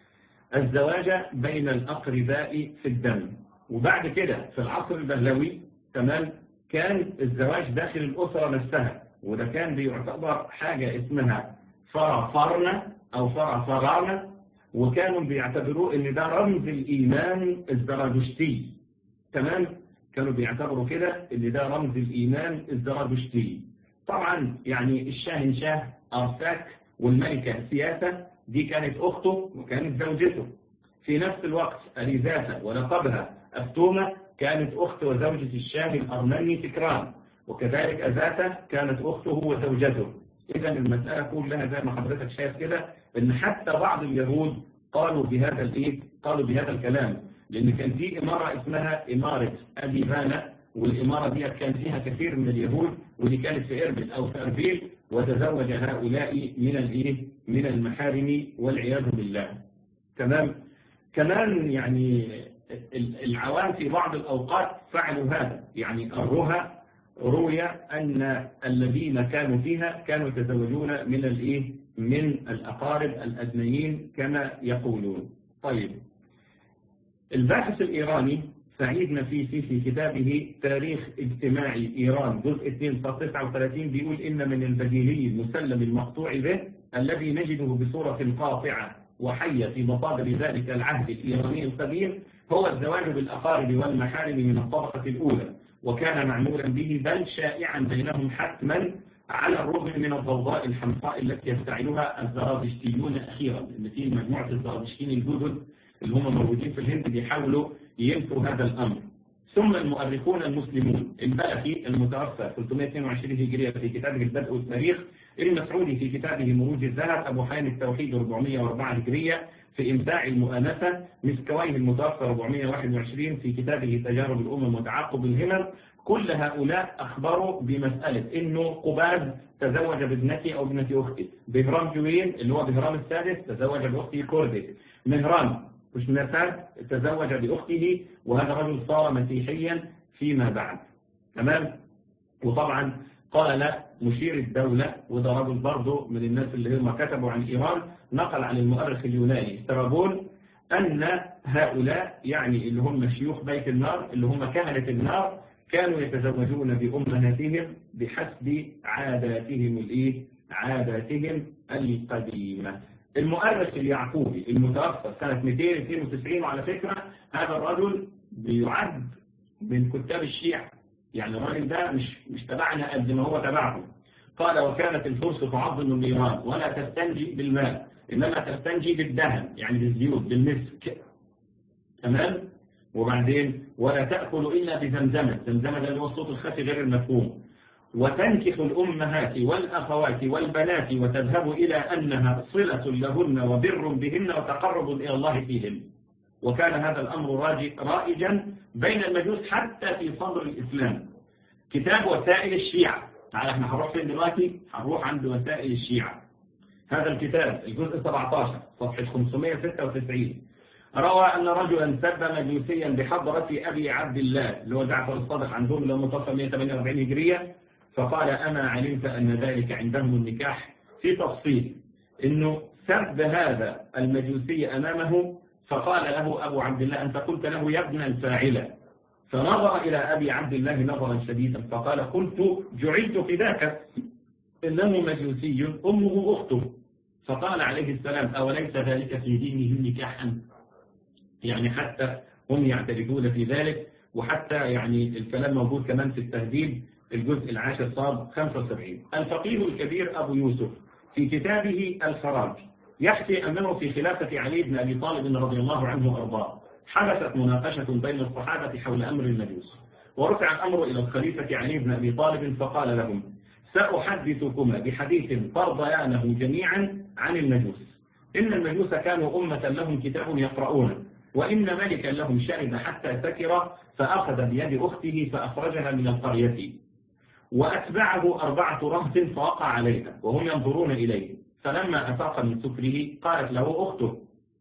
الزواج بين الأقرباء في الدم وبعد كده في العصر البهلوي تمام كان الزواج داخل الأسرة نفسها وده كان بيعتبر حاجة اسمها فرافرنا أو فرافرانا وكانوا بيعتبروه ان ده رمز الإيمان الزرادشتي تمام كانوا بيعتبروا كده ان ده رمز الإيمان الزرادشتي طبعا يعني الشاهنشاه أرساك والملكة سياسة دي كانت أخته وكانت زوجته في نفس الوقت أليزاتا ولقبها أفتومة كانت أخت وزوجة الشاه الأرمني تكران وكذلك أزاتا كانت أخته وزوجته إذا المسألة كلها زي ما حضرتك شايف كده إن حتى بعض اليهود قالوا بهذا الإيه؟ قالوا بهذا الكلام لأن كان في إمارة اسمها إمارة أديبانا والإمارة دي كان فيها كثير من اليهود ودي كانت في إربل أو في أربيل وتزوج هؤلاء من الإيه؟ من المحارم والعياذ بالله تمام كمان يعني العوام في بعض الأوقات فعلوا هذا يعني الرهى روي أن الذين كانوا فيها كانوا يتزوجون من الإيه من الأقارب الأدنيين كما يقولون طيب الباحث الإيراني سعيد نفيسي في كتابه تاريخ اجتماع إيران جزء 2 39 بيقول إن من البديهي المسلم المقطوع به الذي نجده بصورة قاطعة وحية في مصادر ذلك العهد الإيراني القديم هو الزواج بالأقارب والمحارم من الطبقة الأولى وكان معمولا به بل شائعا بينهم حتما على الرغم من الضوضاء الحمقاء التي يفتعلها الزرادشتيون أخيرا إن في مجموعة الزرادشتيين الجدد اللي هم موجودين في الهند بيحاولوا ينفوا هذا الأمر ثم المؤرخون المسلمون البلخي المتوفى 322 هجرية في كتابه البدء والتاريخ المسعودي في كتابه مروج الذهب أبو حيان التوحيد 404 هجرية في إمتاع المؤانسة مسكويه المتوفى 421 في كتابه تجارب الأمم وتعاقب الهمم كل هؤلاء أخبروا بمسألة إنه قباد تزوج بابنتي أو ابنة أختي بهرام جوين اللي هو بهرام السادس تزوج بأخته كوردك مهران مش مرتاد تزوج بأخته وهذا رجل صار مسيحيا فيما بعد تمام وطبعا قال مشير الدولة وده رجل برضه من الناس اللي هم كتبوا عن إيران نقل عن المؤرخ اليوناني استرابون أن هؤلاء يعني اللي هم شيوخ بيت النار اللي هم كهنة النار كانوا يتزوجون بأمهاتهم بحسب عاداتهم الإيه؟ عاداتهم القديمة المؤرخ اليعقوبي المتوفى سنة 292 وعلى فكرة هذا الرجل بيعد من كتاب الشيعة يعني الراجل ده مش مش تبعنا قد ما هو تبعهم قال وكانت الفرس تعظم النيران ولا تستنجي بالماء إنما تستنجي بالدهن يعني بالزيوت بالمسك تمام وبعدين ولا تأكل إلا بزمزمة زمزمة ده اللي هو الصوت الخفي غير المفهوم وتنكح الأمهات والأخوات والبنات وتذهب إلى أنها صلة لهن وبر بهن وتقرب إلى الله فيهن وكان هذا الأمر رائجا بين المجوس حتى في صدر الإسلام كتاب وسائل الشيعة تعالى احنا هنروح فين دلوقتي هنروح عند وسائل الشيعة هذا الكتاب الجزء 17 صفحة 596 روى أن رجلا سب مجوسيا بحضرة أبي عبد الله اللي هو جعفر الصادق عندهم اللي هو متوفى 148 هجرية فقال أما علمت أن ذلك عندهم النكاح في تفصيل إنه سب هذا المجوسي أمامه فقال له أبو عبد الله أنت قلت له يا ابن الفاعلة فنظر إلى أبي عبد الله نظرا شديدا فقال قلت جعلت فداك إنه مجوسي أمه أخته فقال عليه السلام أوليس ذلك في دينهم نكاحا يعني حتى هم يعترفون في ذلك وحتى يعني الكلام موجود كمان في التهذيب الجزء العاشر صاب 75 الفقيه الكبير أبو يوسف في كتابه الخراج يحكي أنه في خلافة علي بن أبي طالب رضي الله عنه وأرضاه حدثت مناقشة بين الصحابة حول أمر المجوس ورفع الأمر إلى الخليفة علي بن أبي طالب فقال لهم سأحدثكما بحديث ترضيانه جميعا عن المجوس إن المجوس كانوا أمة لهم كتاب يقرؤونه وإن ملكا لهم شرب حتى سكر فأخذ بيد أخته فأخرجها من القرية وأتبعه أربعة رهط فوقع عليها وهم ينظرون إليه فلما أفاق من سكره قالت له أخته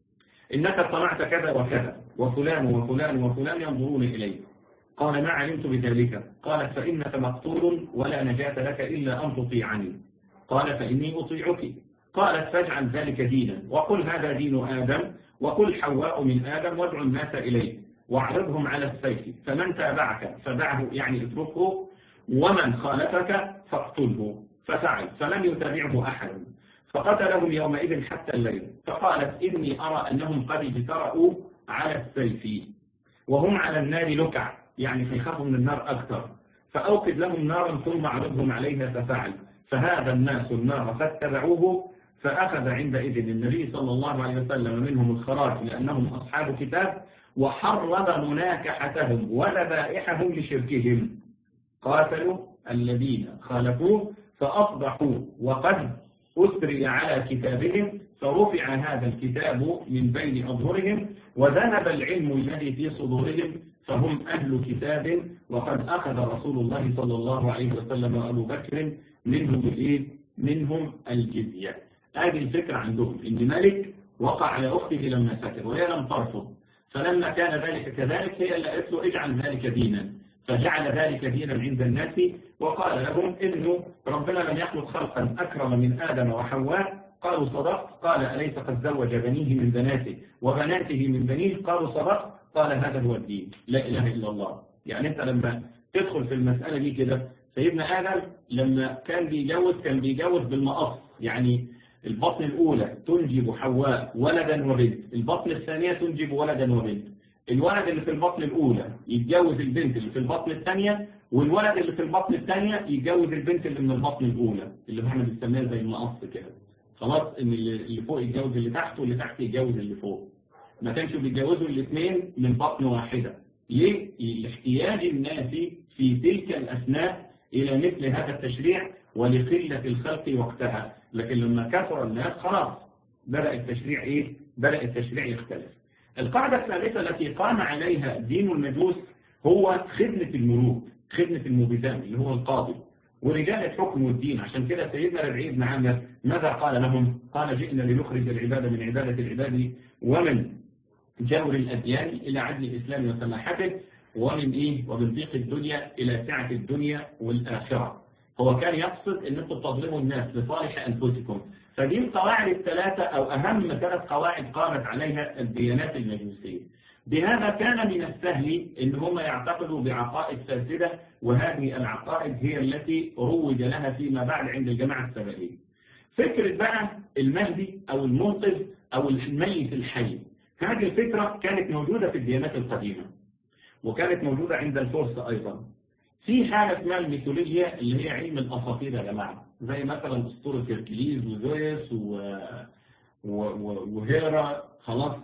إنك صنعت كذا وكذا وفلان وفلان وفلان ينظرون إليه قال ما علمت بذلك قالت فإنك مقتول ولا نجاة لك إلا أن تطيعني قال فإني أطيعك قالت فاجعل ذلك دينا وقل هذا دين آدم وقل حواء من آدم وادعو الناس إليه واعرضهم على السيف فمن تابعك فدعه يعني اتركه ومن خالفك فاقتله ففعل فلم يتابعه أحد فقتلهم يومئذ حتى الليل فقالت إني أرى أنهم قد اجترأوا على السيف وهم على النار لكع يعني فيخافوا من النار أكثر فأوقد لهم نارا ثم اعرضهم عليها ففعل فهذا الناس النار فاتبعوه فأخذ عندئذ النبي صلى الله عليه وسلم منهم الخراج لأنهم أصحاب كتاب وحرم مناكحتهم وذبائحهم لشركهم قاتلوا الذين خالفوه فأصبحوا وقد أسري على كتابهم فرفع هذا الكتاب من بين أظهرهم وذهب العلم الذي في صدورهم فهم أهل كتاب وقد أخذ رسول الله صلى الله عليه وسلم وأبو بكر منهم الإيه؟ منهم الجزية هذه الفكرة عندهم إن ملك وقع على أخته لما سكر وهي لم ترفض فلما كان ذلك كذلك هي اللي قالت له اجعل ذلك دينا فجعل ذلك دينا عند الناس وقال لهم إنه ربنا لم يخلق خلقا أكرم من آدم وحواء قالوا صدقت قال أليس قد زوج بنيه من بناته وبناته من بنيه قالوا صدقت قال هذا هو الدين لا إله إلا الله يعني أنت لما تدخل في المسألة دي كده سيدنا آدم لما كان بيجوز كان بيجوز بالمقص يعني البطن الأولى تنجب حواء ولدا وبنت البطن الثانية تنجب ولدا وبنت الولد اللي في البطن الأولى يتجوز البنت اللي في البطن الثانية والولد اللي في البطن الثانية يتجوز البنت اللي من البطن الأولى اللي احنا بنسميها زي المقص كده خلاص ان اللي فوق يتجوز اللي تحت واللي تحت يتجوز اللي فوق ما كانش بيتجوزوا الاثنين من بطن واحدة ليه؟ لاحتياج الناس في تلك الأثناء إلى مثل هذا التشريع ولقلة الخلق وقتها لكن لما كثر الناس خلاص بدأ التشريع إيه؟ بدأ التشريع يختلف القاعدة الثالثة التي قام عليها دين المجوس هو خدمة الملوك خدمة المبتام اللي هو القاضي ورجال الحكم والدين عشان كده سيدنا ربعي بن عامر ماذا قال لهم قال جئنا لنخرج العبادة من عبادة العباد ومن جور الأديان إلى عدل الإسلام وسماحته ومن إيه ومن ضيق الدنيا إلى سعة الدنيا والآخرة هو كان يقصد أن أنتم تظلموا الناس لصالح أنفسكم فدي القواعد الثلاثة أو أهم ثلاث قواعد قامت عليها الديانات المجوسية بهذا كان من السهل أن هم يعتقدوا بعقائد فاسدة وهذه العقائد هي التي روج لها فيما بعد عند الجماعة السبعية فكرة بقى المهدي أو المنقذ أو الميت الحي هذه الفكرة كانت موجودة في الديانات القديمة وكانت موجودة عند الفرس أيضا في حاجة اسمها الميثولوجيا اللي هي علم الأساطير يا جماعة زي مثلا أسطورة هيركليز وزويس و... و... و... وهيرا خلاص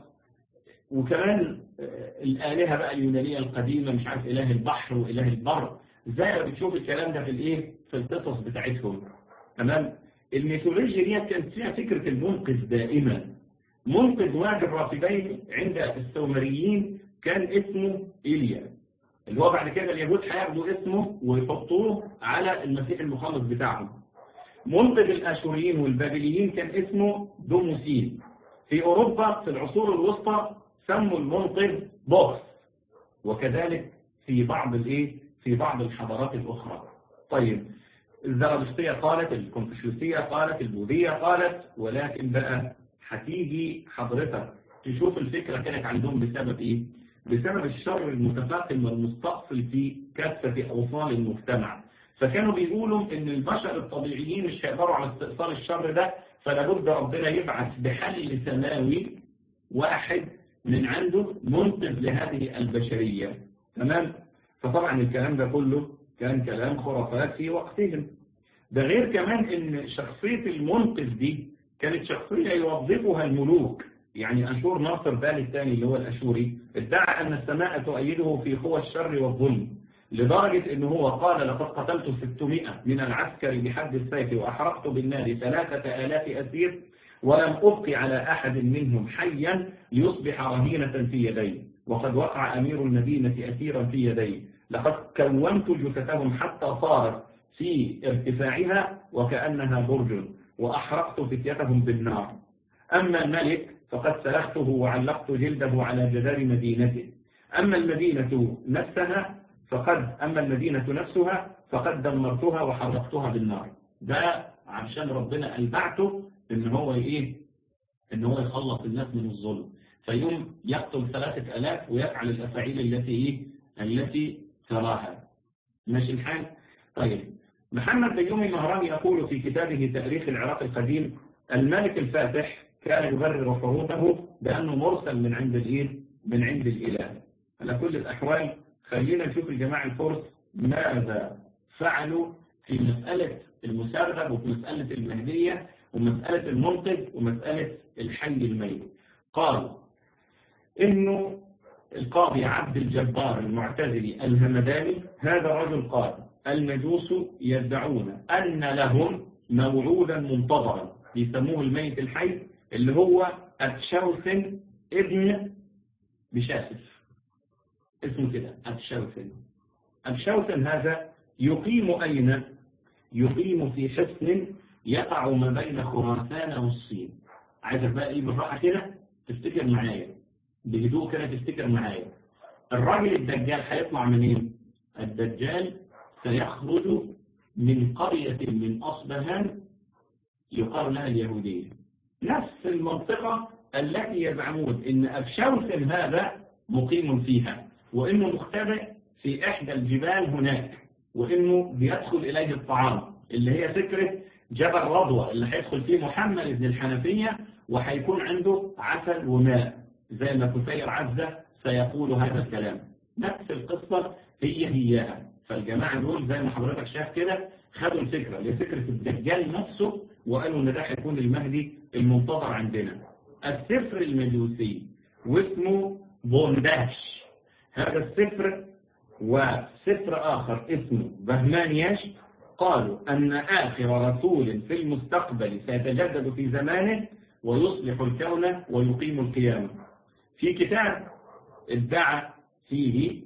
وكمان الآلهة بقى اليونانية القديمة مش عارف إله البحر وإله البر زي بتشوف الكلام ده في الإيه في القصص بتاعتهم تمام الميثولوجيا دي كانت فيها فكرة المنقذ دائما منقذ واحد الرافدين عند السومريين كان اسمه إيليا اللي هو بعد كده اليهود هياخدوا اسمه ويحطوه على المسيح المخلص بتاعهم منقذ الآشوريين والبابليين كان اسمه دوموسين في أوروبا في العصور الوسطى سموا المنقذ بوكس وكذلك في بعض الايه في بعض الحضارات الأخرى طيب الزرادشتية قالت الكونفوشيوسية قالت البوذية قالت ولكن بقى هتيجي حضرتك تشوف الفكرة كانت عندهم بسبب ايه بسبب الشر المتفاقم والمستقصل في كافة أوصال المجتمع فكانوا بيقولوا ان البشر الطبيعيين مش هيقدروا على استئصال الشر ده فلابد ربنا يبعث بحل سماوي واحد من عنده منقذ لهذه البشرية تمام فطبعا الكلام ده كله كان كلام خرافات في وقتهم ده غير كمان ان شخصية المنقذ دي كانت شخصية يوظفها الملوك يعني أشور ناصر بال الثاني اللي هو الأشوري ادعى أن السماء تؤيده في قوى الشر والظلم لدرجة أنه هو قال لقد قتلت 600 من العسكر بحد السيف وأحرقت بالنار ثلاثة آلاف أسير ولم أبقي على أحد منهم حيا ليصبح رهينة في يدي وقد وقع أمير المدينة أسيرا في يدي لقد كونت جثتهم حتى صارت في ارتفاعها وكأنها برج وأحرقت فتيتهم بالنار أما الملك فقد سلخته وعلقت جلده على جدار مدينته أما المدينة نفسها فقد أما المدينة نفسها فقد دمرتها وحرقتها بالنار ده عشان ربنا ألبعته إن هو إيه إن هو يخلص الناس من الظلم فيوم يقتل ثلاثة ألاف ويفعل الأفاعيل التي إيه التي تراها ماشي الحال طيب محمد بيومي مهران يقول في كتابه تاريخ العراق القديم الملك الفاتح كان يبرر حروبه بأنه مرسل من عند الإيه من عند الإله على كل الأحوال خلينا نشوف الجماعة الفرس ماذا فعلوا في مسألة المسرب وفي مسألة المهدية ومسألة المنقذ ومسألة الحي الميت قالوا إنه القاضي عبد الجبار المعتزلي الهمداني هذا رجل قال المجوس يدعون أن لهم موعودا منتظرا يسموه الميت الحي اللي هو أتشوثن ابن بشاسف اسمه كده أتشوثن أتشوثن هذا يقيم أين يقيم في حصن يقع ما بين خراسان والصين عايزك بقى ايه بالراحة كده تفتكر معايا بهدوء كده تفتكر معايا الراجل الدجال هيطلع منين الدجال سيخرج من قرية من أصبهان يقال لها اليهودية نفس المنطقة التي يزعمون ان أبشوثن هذا مقيم فيها وانه مختبئ في احدى الجبال هناك وانه بيدخل اليه الطعام اللي هي فكرة جبل رضوى اللي هيدخل فيه محمد بن الحنفية وهيكون عنده عسل وماء زي ما كفير عزة سيقول هذا الكلام نفس القصة هي هياها فالجماعة دول زي ما حضرتك شايف كده خدوا الفكرة لفكرة الدجال نفسه وقالوا ان ده هيكون المهدي المنتظر عندنا السفر المجوسي واسمه بونداش هذا السفر وسفر آخر اسمه بهمانياش قالوا أن آخر رسول في المستقبل سيتجدد في زمانه ويصلح الكون ويقيم القيامة في كتاب ادعى فيه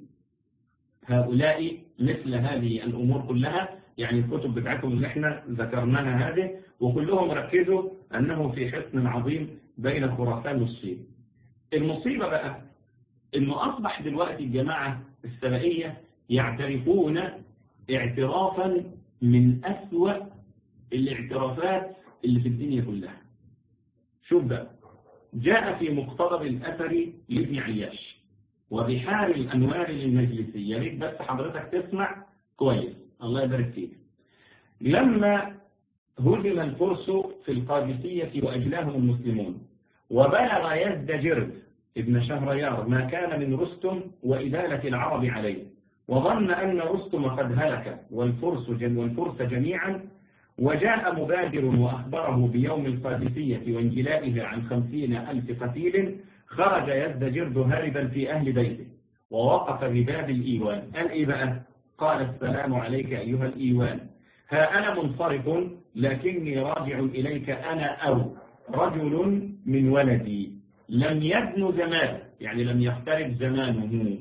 هؤلاء مثل هذه الأمور كلها يعني الكتب بتاعتهم اللي احنا ذكرناها هذه وكلهم ركزوا أنه في حصن عظيم بين خراسان والصين المصيبة بقى انه أصبح دلوقتي الجماعة السبائية يعترفون اعترافا من أسوأ الاعترافات اللي في الدنيا كلها شوف بقى جاء في مقتضب الأثر لابن عياش وبحار الأنوار للمجلسي يا ريت بس حضرتك تسمع كويس الله يبارك فيك لما هزم الفرس في القادسية وأجلاهم المسلمون وبلغ يزدجرد ابن شهريار ما كان من رستم وإدالة العرب عليه وظن أن رستم قد هلك والفرس جم والفرس جميعا وجاء مبادر وأخبره بيوم القادسية وانجلائها عن خمسين ألف قتيل خرج يزدجرد هاربا في أهل بيته ووقف بباب الإيوان قال إيه بقى قال السلام عليك أيها الإيوان ها أنا منصرف لكني راجع إليك أنا أو رجل من ولدي لم يدن زمان يعني لم يقترب زمانه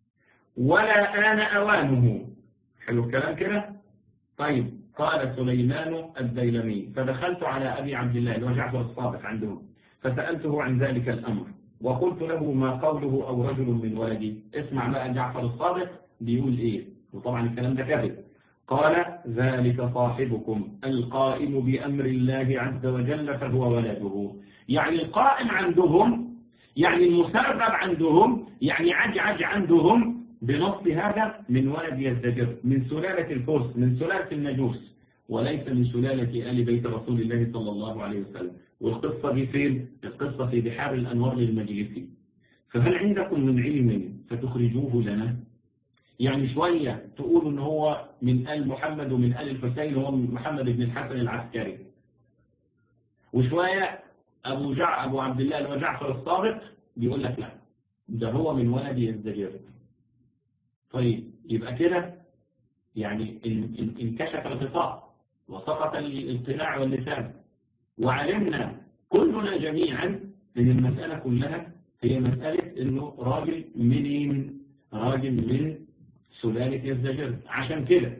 ولا آن أوانه حلو الكلام كده طيب قال سليمان الديلمي فدخلت على أبي عبد الله اللي هو جعفر الصادق عندهم فسألته عن ذلك الأمر وقلت له ما قوله أو رجل من ولدي اسمع بقى جعفر الصادق بيقول إيه وطبعا الكلام ده كذب قال ذلك صاحبكم القائم بأمر الله عز وجل فهو ولده يعني القائم عندهم يعني المسرب عندهم يعني عجعج عندهم بنص هذا من ولد يزدجر من سلالة الفرس من سلالة النجوس وليس من سلالة آل بيت رسول الله صلى الله عليه وسلم والقصة دي فين؟ القصة في بحار الأنوار للمجلسي فهل عندكم من علم فتخرجوه لنا؟ يعني شوية تقولوا ان هو من آل محمد ومن آل الحسين هو محمد بن الحسن العسكري وشوية أبو جع أبو عبد الله اللي هو جعفر الصادق بيقول لك لا ده هو من ولد يزدجر طيب يبقى كده يعني انكشف الغطاء وسقط القناع واللسان وعلمنا كلنا جميعا ان المسألة كلها هي مسألة انه راجل منين راجل من سلالة يزدجر عشان كده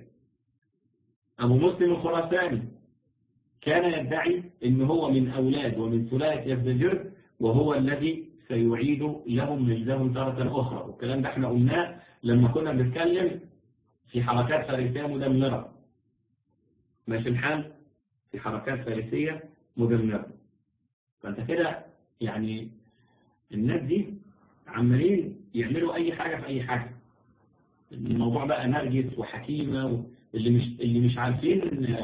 ابو مسلم الخراساني كان يدعي ان هو من اولاد ومن سلالة يزدجر وهو الذي سيعيد لهم مجدهم تارة اخرى والكلام ده احنا قلناه لما كنا بنتكلم في حركات فارسية مدمرة ماشي الحال في حركات فارسية مدمرة فانت كده يعني الناس دي عمالين يعملوا اي حاجة في اي حاجة الموضوع بقى نرجس وحكيمة اللي مش اللي مش عارفين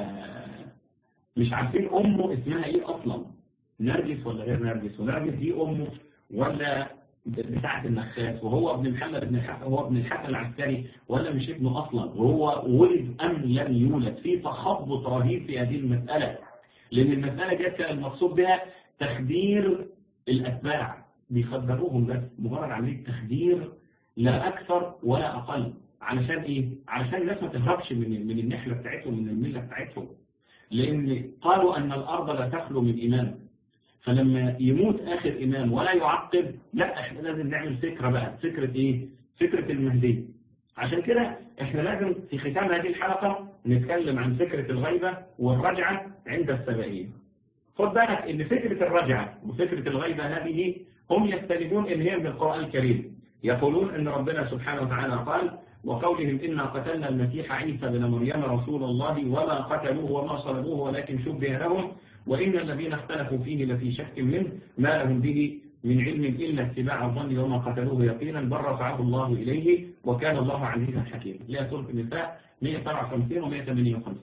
مش عارفين امه اسمها ايه اصلا نرجس ولا غير نرجس ونرجس دي امه ولا بتاعة النخاس وهو ابن محمد بن الحسن هو ابن الحسن العسكري ولا مش ابنه اصلا وهو ولد ام لم يولد في تخبط رهيب في هذه المسألة لان المسألة دي كان المقصود بها تخدير الاتباع بيخدروهم بس مجرد عملية تخدير لا اكثر ولا اقل علشان ايه علشان الناس ما تهربش من من النحلة بتاعتهم من الملة بتاعتهم لان قالوا ان الارض لا تخلو من امام فلما يموت آخر إمام ولا يعقب لا احنا لازم نعمل فكرة بقى فكرة إيه؟ فكرة المهدي عشان كده احنا لازم في ختام هذه الحلقة نتكلم عن فكرة الغيبة والرجعة عند السبعين خد بالك ان فكرة الرجعة وفكرة الغيبة هذه هم يستندون ان هي من القرآن الكريم يقولون ان ربنا سبحانه وتعالى قال وقولهم إنا قتلنا المسيح عيسى بن مريم رسول الله وما قتلوه وما صلبوه ولكن شبه لهم وإن الذين اختلفوا فيه لفي شك منه ما لهم به من علم إلا اتباع الظن وما قتلوه يقينا بل رفعه الله إليه وكان الله عزيزا حكيما لا سورة النساء 157 و 158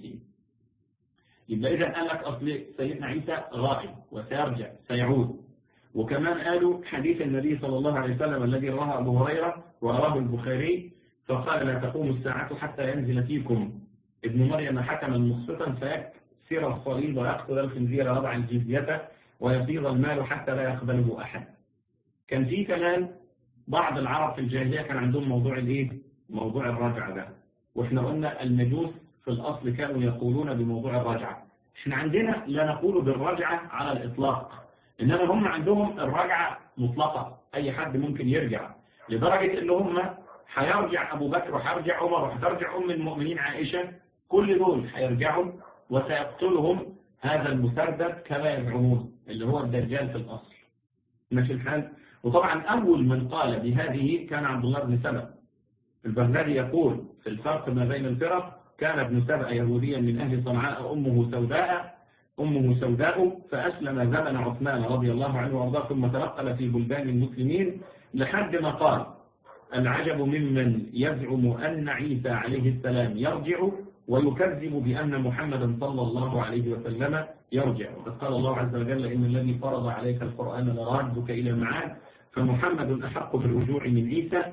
يبقى إذا قال لك أصل سيدنا عيسى غائب وسيرجع سيعود وكمان قالوا حديث النبي صلى الله عليه وسلم الذي رواه أبو هريرة ورواه البخاري فقال لا تقوم الساعة حتى ينزل فيكم ابن مريم حكما مقسطا فيكسر الصليب ويقتل الخنزير ويضع الجزية ويفيض المال حتى لا يقبله أحد كان في كمان بعض العرب في الجاهلية كان عندهم موضوع الايه موضوع الرجعة ده واحنا قلنا المجوس في الأصل كانوا يقولون بموضوع الرجعة احنا عندنا لا نقول بالرجعة على الإطلاق إنما هم عندهم الرجعة مطلقة أي حد ممكن يرجع لدرجة إن هم هيرجع أبو بكر وهيرجع عمر وهترجع أم المؤمنين عائشة كل دول هيرجعوا وسيقتلهم هذا المسدد كما يزعمون اللي هو الدجال في الأصل ماشي الحال وطبعا أول من قال بهذه كان عبد الله بن سبأ البغدادي يقول في الفرق ما بين الفرق كان ابن سبأ يهوديا من أهل صنعاء أمه سوداء أمه سوداء فأسلم زمن عثمان رضي الله عنه وارضاه ثم تنقل في بلدان المسلمين لحد ما قال العجب ممن يزعم أن عيسى عليه السلام يرجع ويكذب بأن محمدا صلى الله عليه وسلم يرجع وقد قال الله عز وجل إن الذي فرض عليك القرآن لرادك إلى المعاد فمحمد أحق بالرجوع من عيسى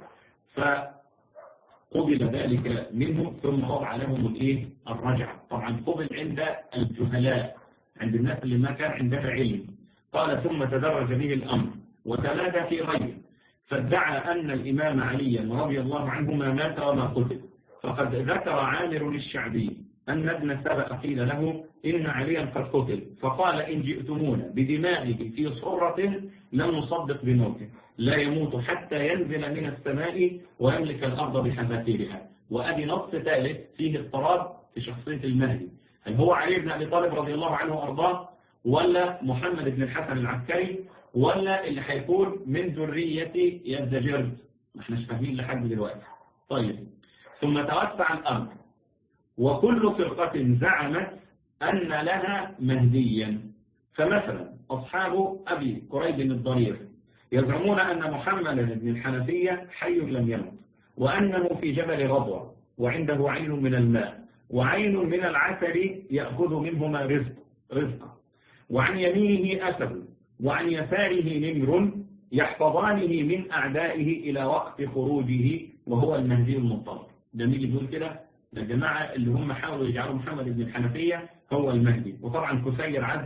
فقبل ذلك منه ثم وضع لهم الايه الرجع طبعا قبل عند الجهلاء عند الناس اللي ما كان عندها علم قال ثم تدرج به الأمر وتمادى في غيره فادعى أن الإمام عليا رضي الله عنه ما مات وما قتل فقد ذكر عامر للشعبي أن ابن سبأ قيل له إن عليا قد قتل فقال إن جئتمونا بدمائه في صرة لم نصدق بموته لا يموت حتى ينزل من السماء ويملك الأرض بحذافيرها وأدي نص ثالث فيه اضطراب في شخصية المهدي هل هو علي بن أبي طالب رضي الله عنه وأرضاه ولا محمد بن الحسن العسكري ولا اللي هيكون من ذرية يزدجرد ما احناش فاهمين لحد دلوقتي طيب ثم توسع الأمر وكل فرقة زعمت أن لها مهديا فمثلا أصحاب أبي قريب الضرير يزعمون أن محمد بن الحنفية حي لم يمت وأنه في جبل رضوى وعنده عين من الماء وعين من العسل يأخذ منهما رزق رزقا وعن يمينه أسد وعن يساره نمر يحفظانه من أعدائه إلى وقت خروجه وهو المهدي المنتظر ده مين اللي بيقول كده ده الجماعة اللي هم حاولوا يجعلوا محمد بن الحنفية هو المهدي وطبعا كسير عزة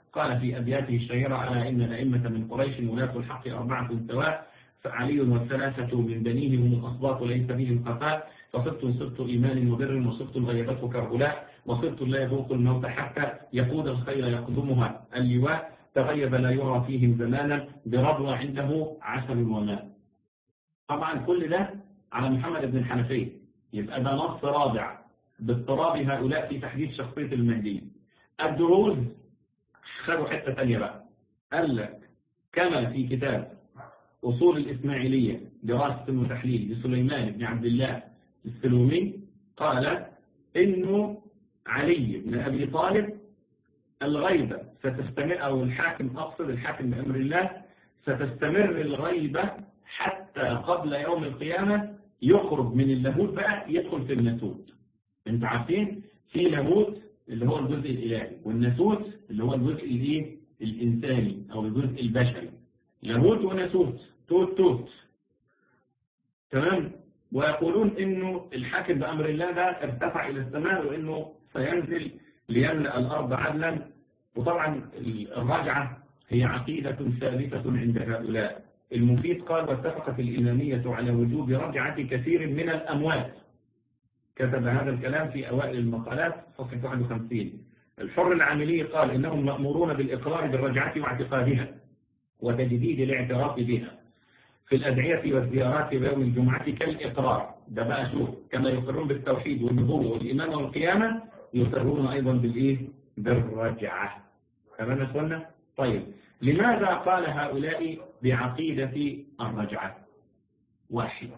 قال في أبياته الشهيرة على إن الأئمة من قريش ولاة الحق أربعة سواء فعلي والثلاثة من بنيه هم الأصباط ليس بهم خفاء فصبت صبت إيمان وبر وصبت غيبته كرهلاء وصبت لا يذوق الموت حتى يقود الخير يقدمها اللواء تغيب لا يرى فيهم زمانا برضوى عنده عسل وماء طبعا كل ده على محمد بن الحنفية يبقى ده نص رابع باضطراب هؤلاء في تحديد شخصية المهدي الدروز خدوا حتة ثانية بقى قال لك كما في كتاب أصول الإسماعيلية دراسة وتحليل لسليمان بن عبد الله السلومي قال إنه علي بن أبي طالب الغيبة ستستمر أو الحاكم أقصد الحاكم بأمر الله ستستمر الغيبة حتى قبل يوم القيامة يخرج من اللاهوت بقى يدخل في الناسوت انت عارفين في لاهوت اللي هو الجزء الإلهي والناسوت اللي هو الجزء الايه الإنساني أو الجزء البشري لاهوت وناسوت توت توت تمام ويقولون انه الحاكم بأمر الله ده ارتفع إلى السماء وانه سينزل ليملأ الأرض عدلا وطبعا الرجعة هي عقيدة ثابتة عند هؤلاء المفيد قال واتفقت الإمامية على وجوب رجعة كثير من الأموات كتب هذا الكلام في أوائل المقالات صفحة 51 الحر العاملي قال إنهم مأمورون بالإقرار بالرجعة واعتقادها وتجديد الاعتراف بها في الأدعية والزيارات بيوم الجمعة كالإقرار ده بقى شوف كما يقرون بالتوحيد والنبوة والإيمان والقيامة يقرون أيضا بالإيه بالرجعة تمام يا اخوانا طيب لماذا قال هؤلاء بعقيدة الرجعة واحد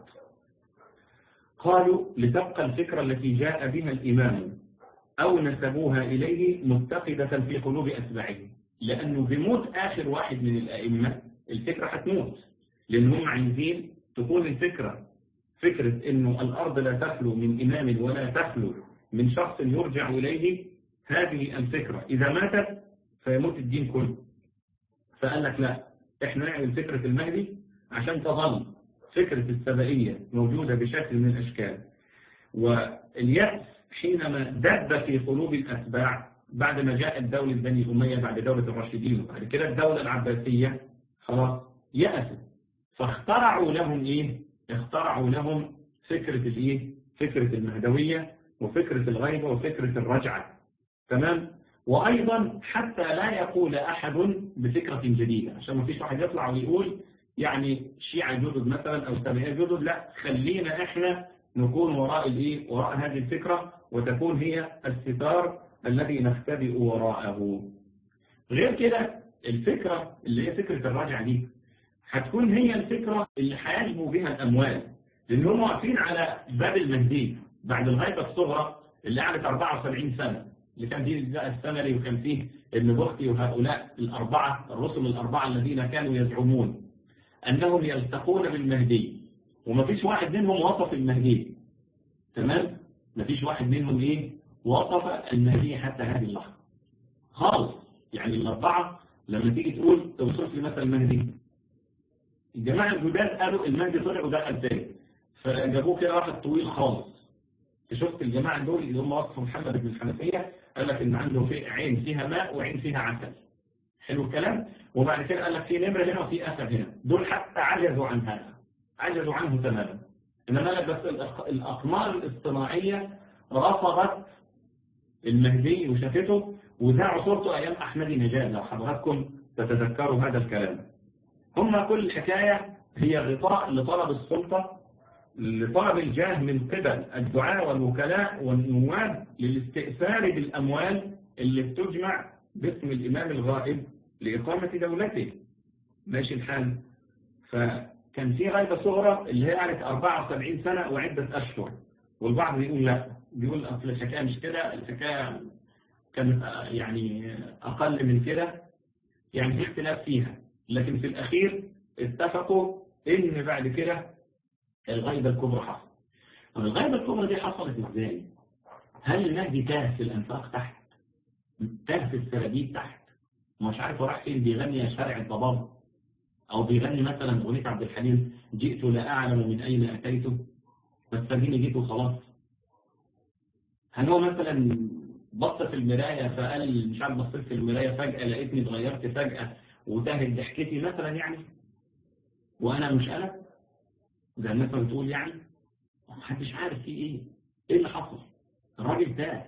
قالوا لتبقى الفكرة التي جاء بها الإمام أو نسبوها إليه متقدة في قلوب أتباعه لأنه بموت آخر واحد من الأئمة الفكرة هتموت لأنهم عايزين تكون الفكرة فكرة أنه الأرض لا تخلو من إمام ولا تخلو من شخص يرجع إليه هذه الفكرة إذا ماتت فيموت الدين كله فقال لك لا احنا نعمل فكرة المهدي عشان تظل فكرة السبائية موجودة بشكل من الأشكال واليأس حينما دب في قلوب الأتباع بعد ما جاءت دولة بني أمية بعد دولة الراشدين وبعد كده الدولة العباسية خلاص يأسوا فاخترعوا لهم إيه؟ اخترعوا لهم فكرة الإيه؟ فكرة المهدوية وفكرة الغيبة وفكرة الرجعة تمام؟ وأيضا حتى لا يقول أحد بفكرة جديدة عشان ما فيش واحد يطلع ويقول يعني شيعة جدد مثلا أو سبعية جدد لا خلينا إحنا نكون وراء الإيه؟ وراء هذه الفكرة وتكون هي الستار الذي نختبئ وراءه غير كده الفكرة اللي هي فكرة الرجعة دي هتكون هي الفكرة اللي هيجموا بها الأموال لأن هم واقفين على باب المهدي بعد الغيبة الصغرى اللي قعدت 74 سنة اللي كان فيه بقى السمري وكان فيه ابن بختي وهؤلاء الأربعة الرسل الأربعة الذين كانوا يزعمون أنهم يلتقون بالمهدي ومفيش واحد منهم وصف المهدي تمام مفيش واحد منهم إيه وصف المهدي حتى هذه اللحظة خالص يعني الأربعة لما تيجي تقول توصف لي مثلا المهدي الجماعة الجداد قالوا المهدي طلع ودخل تاني فجابوه كده واحد طويل خالص شفت الجماعة دول اللي هم وصفوا محمد بن الحنفية قال لك ان عنده في عين فيها ماء وعين فيها عسل حلو الكلام وبعد كده قال لك في نمرة هنا وفي أسد هنا دول حتى عجزوا عن هذا عجزوا عنه تماما إنما لك بس الأقمار الاصطناعية رفضت المهدي وشافته وذاعوا صورته أيام أحمد نجاد لو حضراتكم تتذكروا هذا الكلام هم كل الحكاية هي غطاء لطلب السلطة لطلب الجاه من قبل الدعاء والوكلاء والنواب للاستئثار بالأموال اللي بتجمع باسم الإمام الغائب لإقامة دولته ماشي الحال فكان في غيبة صغرى اللي هي قعدت 74 سنة وعدة أشهر والبعض بيقول لا بيقول أصل الحكاية مش كده الحكاية كانت يعني أقل من كده يعني في اختلاف فيها لكن في الأخير اتفقوا إن بعد كده الغيبة الكبرى حصل طب الغيبة الكبرى دي حصلت ازاي هل المهدي تاه في الأنفاق تحت تاه في السراديب تحت مش عارف هو راح فين بيغني يا شارع الضباب أو بيغني مثلا أغنية عبد الحليم جئت لا أعلم من أين أتيت بس اديني جيت وخلاص هل هو مثلا بص في المراية فقال مش عارف بصيت في المراية فجأة لقيتني اتغيرت فجأة وتاهت ضحكتي مثلا يعني وأنا مش أنا زي الناس ما بتقول يعني محدش عارف في إيه إيه اللي حصل الراجل تاه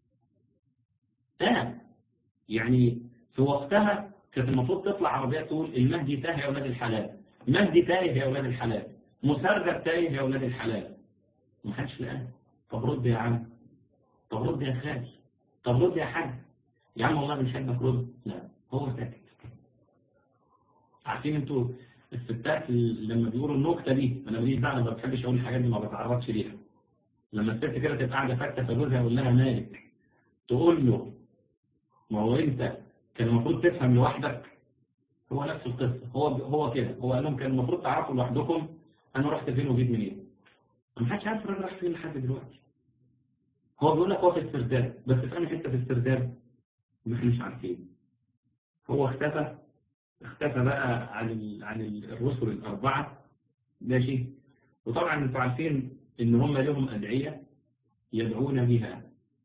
تاه يعني في وقتها كانت المفروض تطلع عربية تقول المهدي تاه يا أولاد الحلال مهدي تايه يا أولاد الحلال مسرجة تايه يا أولاد الحلال ما حدش لقاه طب رد يا عم طب رد يا خالي طب رد يا حاج يا عم والله بنحبك رد لا هو ساكت عارفين انتوا الستات لما بيقولوا النكته دي انا ماليش دعوه ما بحبش اقول الحاجات دي ما بتعرضش ليها لما الست كده تبقى قاعده فاكته فجوزها يقول لها مالك تقول له ما هو انت كان المفروض تفهم لوحدك هو نفس القصه هو هو كده هو قال لهم كان المفروض تعرفوا لوحدكم انا رحت فين وجيت منين ما حدش عارف الراجل راح فين لحد دلوقتي هو بيقول لك هو في السرداب بس في انهي حته في السرداب ما احناش عارفين هو اختفى اختفى بقى عن ال... عن الرسل الاربعه ماشي وطبعا انتوا عارفين ان هم لهم ادعيه يدعون بها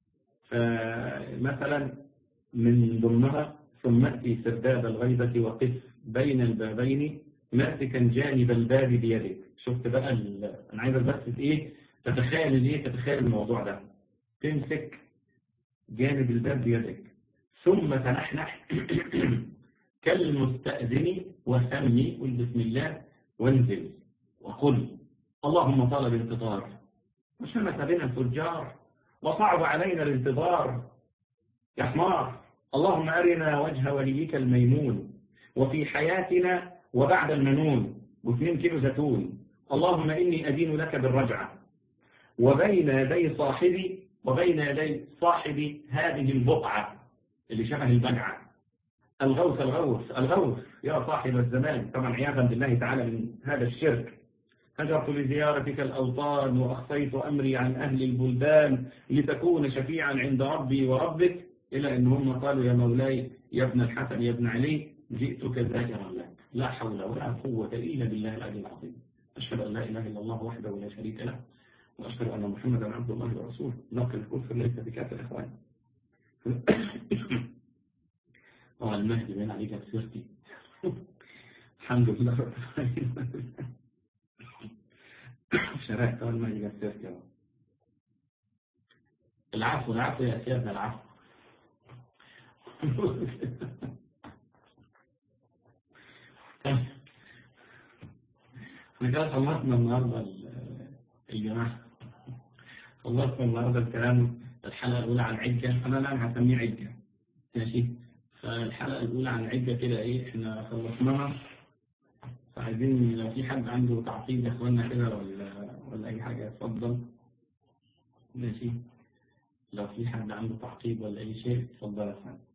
فمثلا من ضمنها ثم اتي سرداب الغيبه وقف بين البابين ماسكا جانب الباب بيدك شفت بقى ال... انا عايزك بس ايه تتخيل الايه تتخيل الموضوع ده تمسك جانب الباب بيدك ثم تنحنح كالمستأذن وسمي قل بسم الله وانزل وقل اللهم طلب الانتظار وشمس بنا الفجار وصعب علينا الانتظار يا حمار اللهم أرنا وجه وليك الميمون وفي حياتنا وبعد المنون واثنين كيلو زيتون اللهم إني أدين لك بالرجعة وبين يدي صاحبي وبين يدي صاحب هذه البقعة اللي شبه البجعة الغوث الغوث الغوث يا صاحب الزمان طبعا عياذا بالله تعالى من هذا الشرك هجرت لزيارتك الأوطان وأخفيت أمري عن أهل البلدان لتكون شفيعا عند ربي وربك إلى أن هم قالوا يا مولاي يا ابن الحسن يا ابن علي جئتك ذاكرا لك لا حول ولا قوة إلا بالله العلي العظيم أشهد أن لا إله إلا الله وحده لا شريك له وأشهد أن محمدا عبد الله ورسوله نقل الكفر ليس بكافر إخوان اه المهدي بين عليك بسيرتي الحمد لله رب العالمين شرعت أول ما يجي بسيرتي العفو العفو يا سيدنا العفو احنا كده خلصنا النهارده الجماعة خلصنا النهارده الكلام الحلقة الأولى عن عجة أنا الآن هسميه عجة ماشي فالحلقة الأولى عن عجة كده إيه إحنا خلصناها فعايزين لو في حد عنده تعقيب يا إخوانا كده ولا ولا أي حاجة اتفضل ماشي لو في حد عنده تعقيب ولا أي شيء اتفضل يا فندم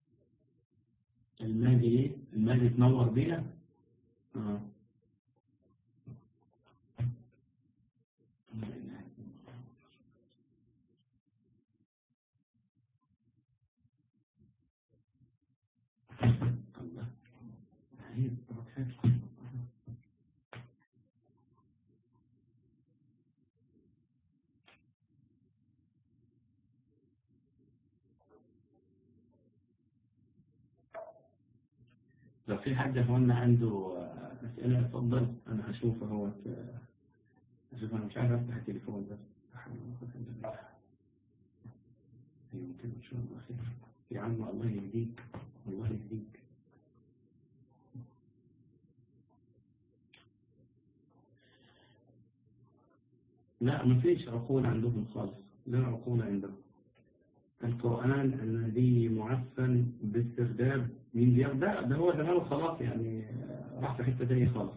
المهدي إيه؟ المهدي تنور بينا؟ آه. لو في حد هون عنده أسئلة اتفضل أنا هشوف هو أشوف أنا مش عارف أفتح التليفون بس يمكن إن شاء الله خير يا عم الله يهديك الله يهديك لا ما فيش عقول عندهم خالص لا عقول عندهم القرآن الذي معفن باسترداد من ديار ده ده هو زمانه خلاص يعني راح في حتة تانية خالص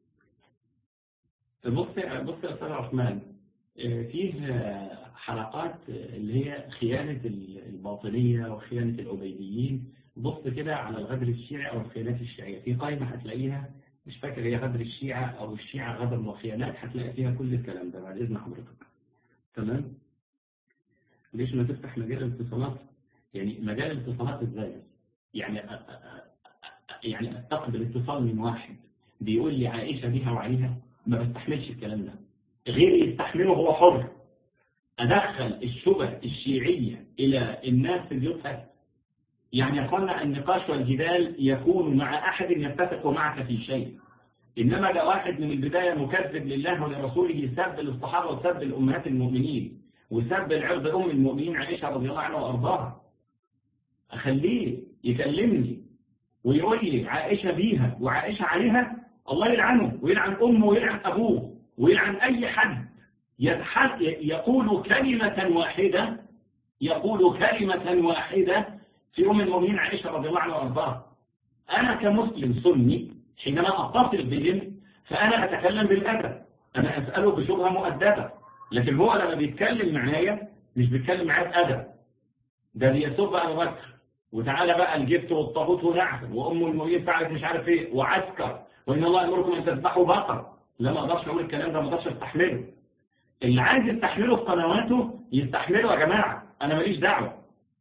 بص بص يا أستاذ عثمان فيه حلقات اللي هي خيانة الباطنية وخيانة العبيديين بص كده على الغدر الشيعي أو الخيانات الشيعية في قائمة هتلاقيها مش فاكر هي غدر الشيعة أو الشيعة غدر وخيانات هتلاقي فيها كل الكلام ده بعد إذن حضرتك تمام ليش ما تفتح مجال الاتصالات يعني مجال الاتصالات ازاي يعني أ أ أ يعني استقبل اتصال من واحد بيقول لي عائشة بيها وعليها ما بستحملش الكلام ده غيري يستحمله هو حر أدخل الشبه الشيعية إلى الناس في بيوتها يعني يا اخوانا النقاش والجدال يكون مع أحد يتفق معك في شيء إنما ده واحد من البداية مكذب لله ولرسوله سب للصحابة وسب لأمهات المؤمنين وسب العرض أم المؤمنين عائشة رضي الله عنها وأرضاها أخليه يكلمني ويقول لي عائشة بيها وعائشة عليها الله يلعنه ويلعن أمه ويلعن أبوه ويلعن أي حد يقول كلمة واحدة يقول كلمة واحدة في أم المؤمنين عائشة رضي الله عنها وأرضاها أنا كمسلم سني حينما أتصل بهم فأنا أتكلم بالأدب أنا أسأله بشبهة مؤدبة لكن هو لما بيتكلم معايا مش بيتكلم معايا بأدب ده بيسب أبو بكر وتعالى بقى الجبت والطاغوت ونعم وأم المؤمنين فعلت مش عارف إيه وعسكر وإن الله يأمركم أن تذبحوا بقر لا ما أقدرش أقول الكلام ده ما أقدرش أستحمله اللي عايز يستحمله في قنواته يستحمله يا جماعة أنا ماليش دعوة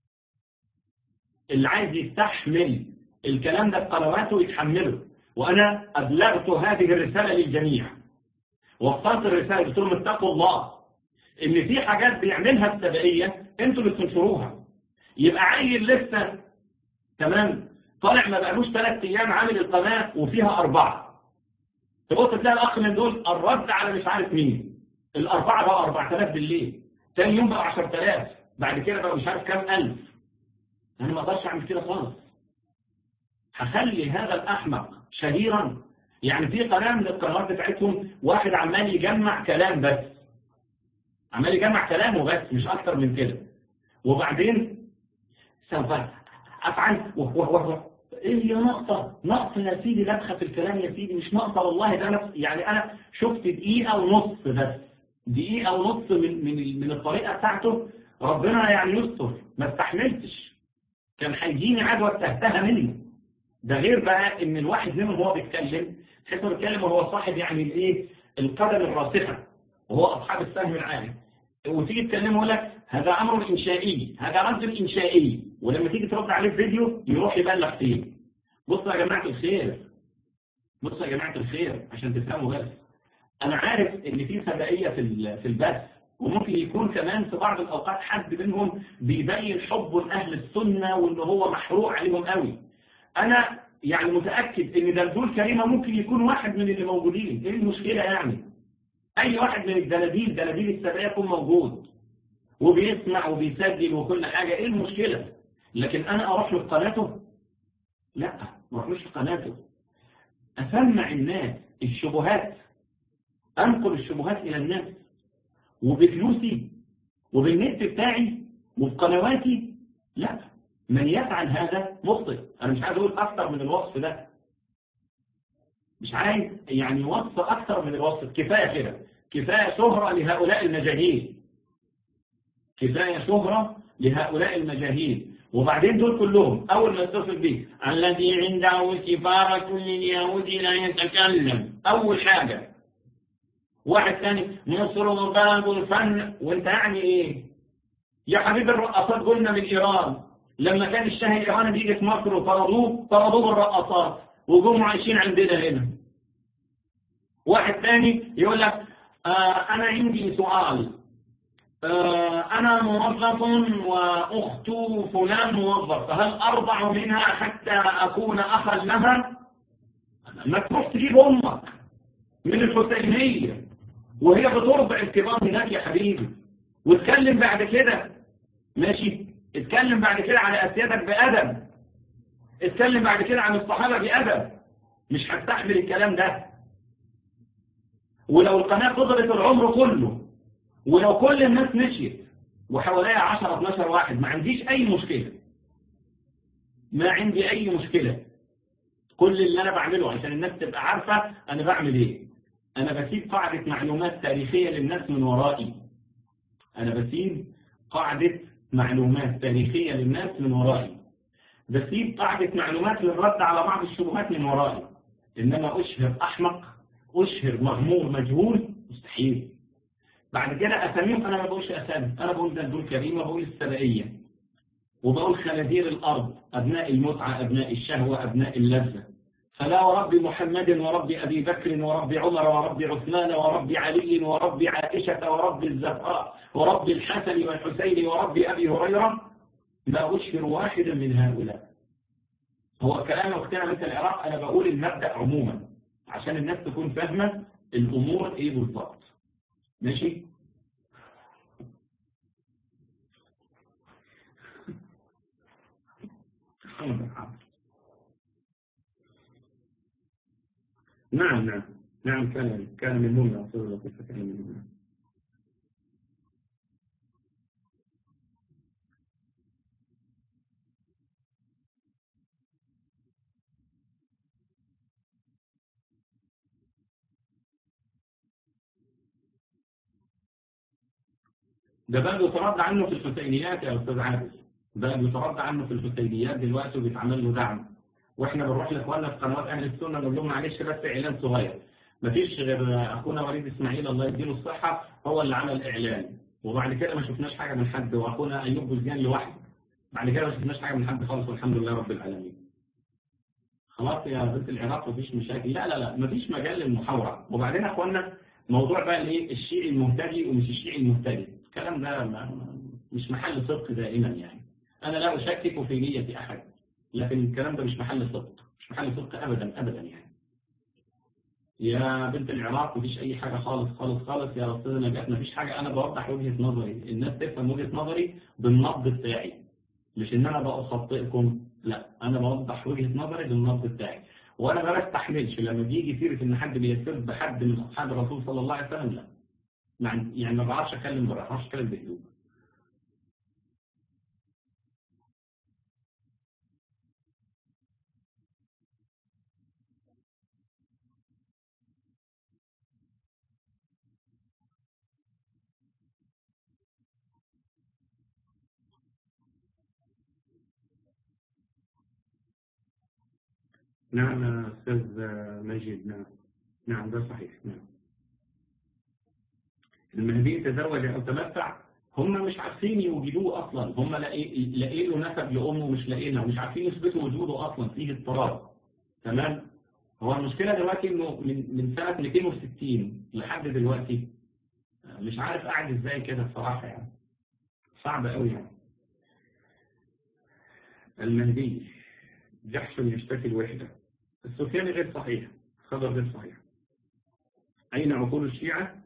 اللي عايز يستحمل الكلام ده في قنواته يتحمله وأنا أبلغت هذه الرسالة للجميع وصلت الرسالة قلت لهم اتقوا الله إن في حاجات بيعملها السبائية أنتوا اللي بتنشروها يبقى عيل لسه تمام طالع ما بقالوش ثلاث أيام عامل القناة وفيها أربعة تبص تلاقي الأخ من دول الرد على مش عارف مين الأربعة بقى 4000 بالليل تاني يوم بقى 10000 بعد كده بقى مش عارف كام ألف أنا ما أقدرش أعمل كده خالص هخلي هذا الأحمق شهيرا يعني في قناة من القنوات بتاعتهم واحد عمال يجمع كلام بس عمال يجمع كلامه بس مش أكتر من كده وبعدين سوف أفعل وهو ايه هي نقطة نقطة يا سيدي لبخة في الكلام يا سيدي مش نقطة والله ده أنا يعني أنا شفت دقيقة ونص بس دقيقة ونص من من من الطريقة بتاعته ربنا يعني يستر ما استحملتش كان هيجيني عدوى تهتها مني ده غير بقى ان الواحد منهم وهو بيتكلم تحس انه بيتكلم وهو صاحب يعني الايه القدم الراسخه وهو اصحاب السهم العالي وتيجي تكلمه يقول لك هذا امر انشائي هذا رجل انشائي ولما تيجي ترد عليه فيديو يروح يبلغ فيه بصوا يا جماعه الخير بصوا يا جماعه الخير عشان تفهموا بس انا عارف ان في سبائيه في في البث وممكن يكون كمان في بعض الاوقات حد منهم بيبين حبه لاهل السنه وان هو محروق عليهم قوي انا يعني متاكد ان دلدول كريمه ممكن يكون واحد من اللي موجودين ايه المشكله يعني اي واحد من الدلاديل دلاديل السبائيه يكون موجود وبيسمع وبيسجل وكل حاجه ايه المشكله لكن انا اروح له قناته لا ما اروحلوش قناته اسمع الناس الشبهات انقل الشبهات الى الناس وبفلوسي وبالنت بتاعي وبقنواتي لا من يفعل هذا مخطئ انا مش عايز اقول اكتر من الوصف ده مش عايز يعني وصف اكتر من الوصف كفايه كده كفايه شهره لهؤلاء المجاهيل كفايه شهره لهؤلاء المجاهيل وبعدين دول كلهم اول ما يتصل بيه الذي عنده سفاره لليهود لا يتكلم اول حاجه واحد ثاني مصر باب الفن وانت يعني ايه يا حبيب الرقصات قلنا من ايران لما كان الشاه الايراني بيجي في مصر وطردوه طردوه بالرقصات وجم عايشين عندنا هنا واحد ثاني يقول لك آه انا عندي سؤال آه انا موظف واخت فلان موظف فهل ارضع منها حتى اكون اخا لها ما تروح تجيب امك من الحسينيه وهي بترضع الكبار هناك يا حبيبي واتكلم بعد كده ماشي اتكلم بعد كده على اسيادك بادب اتكلم بعد كده عن الصحابه بادب مش هستحمل الكلام ده ولو القناه فضلت العمر كله ولو كل الناس مشيت وحواليها 10 12 واحد ما عنديش اي مشكله ما عندي اي مشكله كل اللي انا بعمله عشان الناس تبقى عارفه انا بعمل ايه انا بسيب قاعده معلومات تاريخيه للناس من ورائي انا بسيب قاعده معلومات تاريخيه للناس من ورائي بسيب قاعده معلومات للرد على بعض الشبهات من ورائي انما اشهر احمق اشهر مغمور مجهول مستحيل بعد كده اساميهم انا ما بقولش اسامي انا بقول دندول كريمه بقول السبائيه وبقول خنازير الارض ابناء المتعه ابناء الشهوه ابناء اللذه فلا ورب محمد ورب أبي بكر ورب عمر ورب عثمان ورب علي ورب عائشة ورب الزهراء ورب الحسن والحسين ورب أبي هريرة لا أشهر واحدا من هؤلاء هو كلام اختنا مثل العراق أنا بقول المبدأ عموما عشان الناس تكون فاهمة الأمور إيه بالضبط ماشي نعم نعم نعم كان كان من مولى رسول الله كيف كان من مولى ده بقى بيترد عنه في الحسينيات يا استاذ عادل ده بيترد عنه في الحسينيات دلوقتي وبيتعمل له دعم واحنا بنروح لاخواننا في قنوات اهل السنه نقول لهم معلش بس اعلان صغير مفيش غير اخونا وليد اسماعيل الله يديله الصحه هو اللي عمل اعلان وبعد كده ما شفناش حاجه من حد واخونا ايوب بوزيان لوحده بعد كده ما شفناش حاجه من حد خالص والحمد لله رب العالمين خلاص يا بنت العراق مفيش مشاكل لا لا لا مفيش مجال للمحاوره وبعدين يا اخوانا موضوع بقى الايه الشيعي المهتدي ومش الشيعي المهتدي الكلام ده مش محل صدق دائما يعني انا لا اشكك في نيه احد لكن الكلام ده مش محل صدق مش محل صدق ابدا ابدا يعني يا بنت العراق مفيش اي حاجه خالص خالص خالص يا استاذ نجاة مفيش حاجه انا بوضح وجهه نظري الناس تفهم وجهه نظري بالنبض بتاعي مش ان انا بقى اخطئكم لا انا بوضح وجهه نظري بالنبض بتاعي وانا ما بستحملش لما بيجي سيره ان حد بيسب حد من اصحاب الرسول صلى الله عليه وسلم لا يعني ما بعرفش اتكلم ما بعرفش اتكلم بهدوء نعم أستاذ مجيد نعم نعم ده صحيح نعم المهدي تزوج أو تمتع هم مش عارفين يوجدوه أصلا هم لاقين له نسب لأمه مش لاقينها مش عارفين يثبتوا وجوده أصلا فيه اضطراب تمام هو المشكلة دلوقتي إنه من من سنة 260 لحد دلوقتي مش عارف قاعد إزاي كده الصراحة يعني صعب قوي يعني المهدي جحش يشتكي الوحدة السفياني غير صحيح خبر غير صحيح أين عقول الشيعة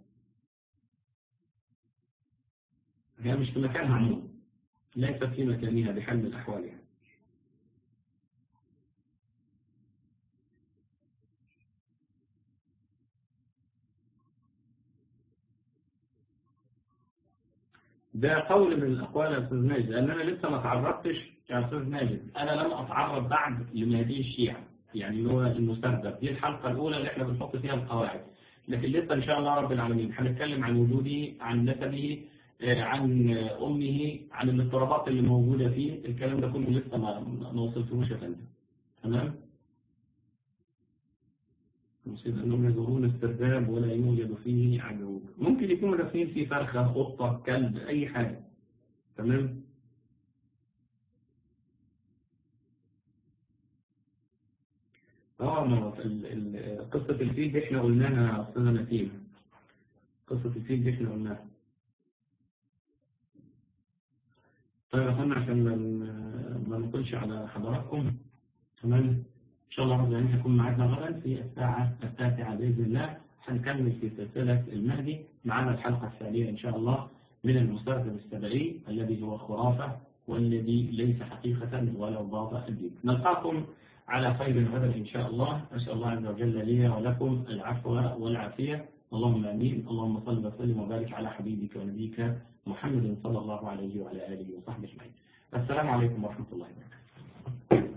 هي مش في مكانها عموما ليست في مكانها بحال من الأحوال يعني. ده قول من الأقوال يا أستاذ ماجد لأن أنا لسه ما تعرضتش يا أستاذ ماجد أنا لم أتعرض بعد لمهدي الشيعة يعني اللي هو المستهدف دي الحلقة الأولى اللي احنا بنحط فيها القواعد لكن لسه إن شاء الله رب العالمين هنتكلم عن وجوده عن نسبه عن أمه عن الاضطرابات اللي موجودة فيه الكلام ده كله لسه ما ما وصلتلوش يا فندم تمام نصيب أنهم يزورون السرداب ولا يوجد فيه عجوج ممكن يكونوا دافنين فيه فرخة قطة كلب أي حاجة تمام اه ما قصة الفيل دي احنا قلناها يا أستاذة نسيم قصة الفيل دي احنا قلناها طيب يا اخوانا عشان ما نقولش على حضراتكم تمام ان شاء الله رب العالمين هيكون معانا غدا في الساعة التاسعة بإذن الله هنكمل في سلسلة المهدي معنا الحلقة الثانية إن شاء الله من المستخدم السبعي الذي هو خرافة والذي ليس حقيقة ولا ضابط الدين نلقاكم على خير غدا إن شاء الله أسأل الله عز وجل لي ولكم العفو والعافية اللهم آمين اللهم صل وسلم وبارك على حبيبك ونبيك محمد صلى الله عليه وعلى آله وصحبه أجمعين السلام عليكم ورحمة الله وبركاته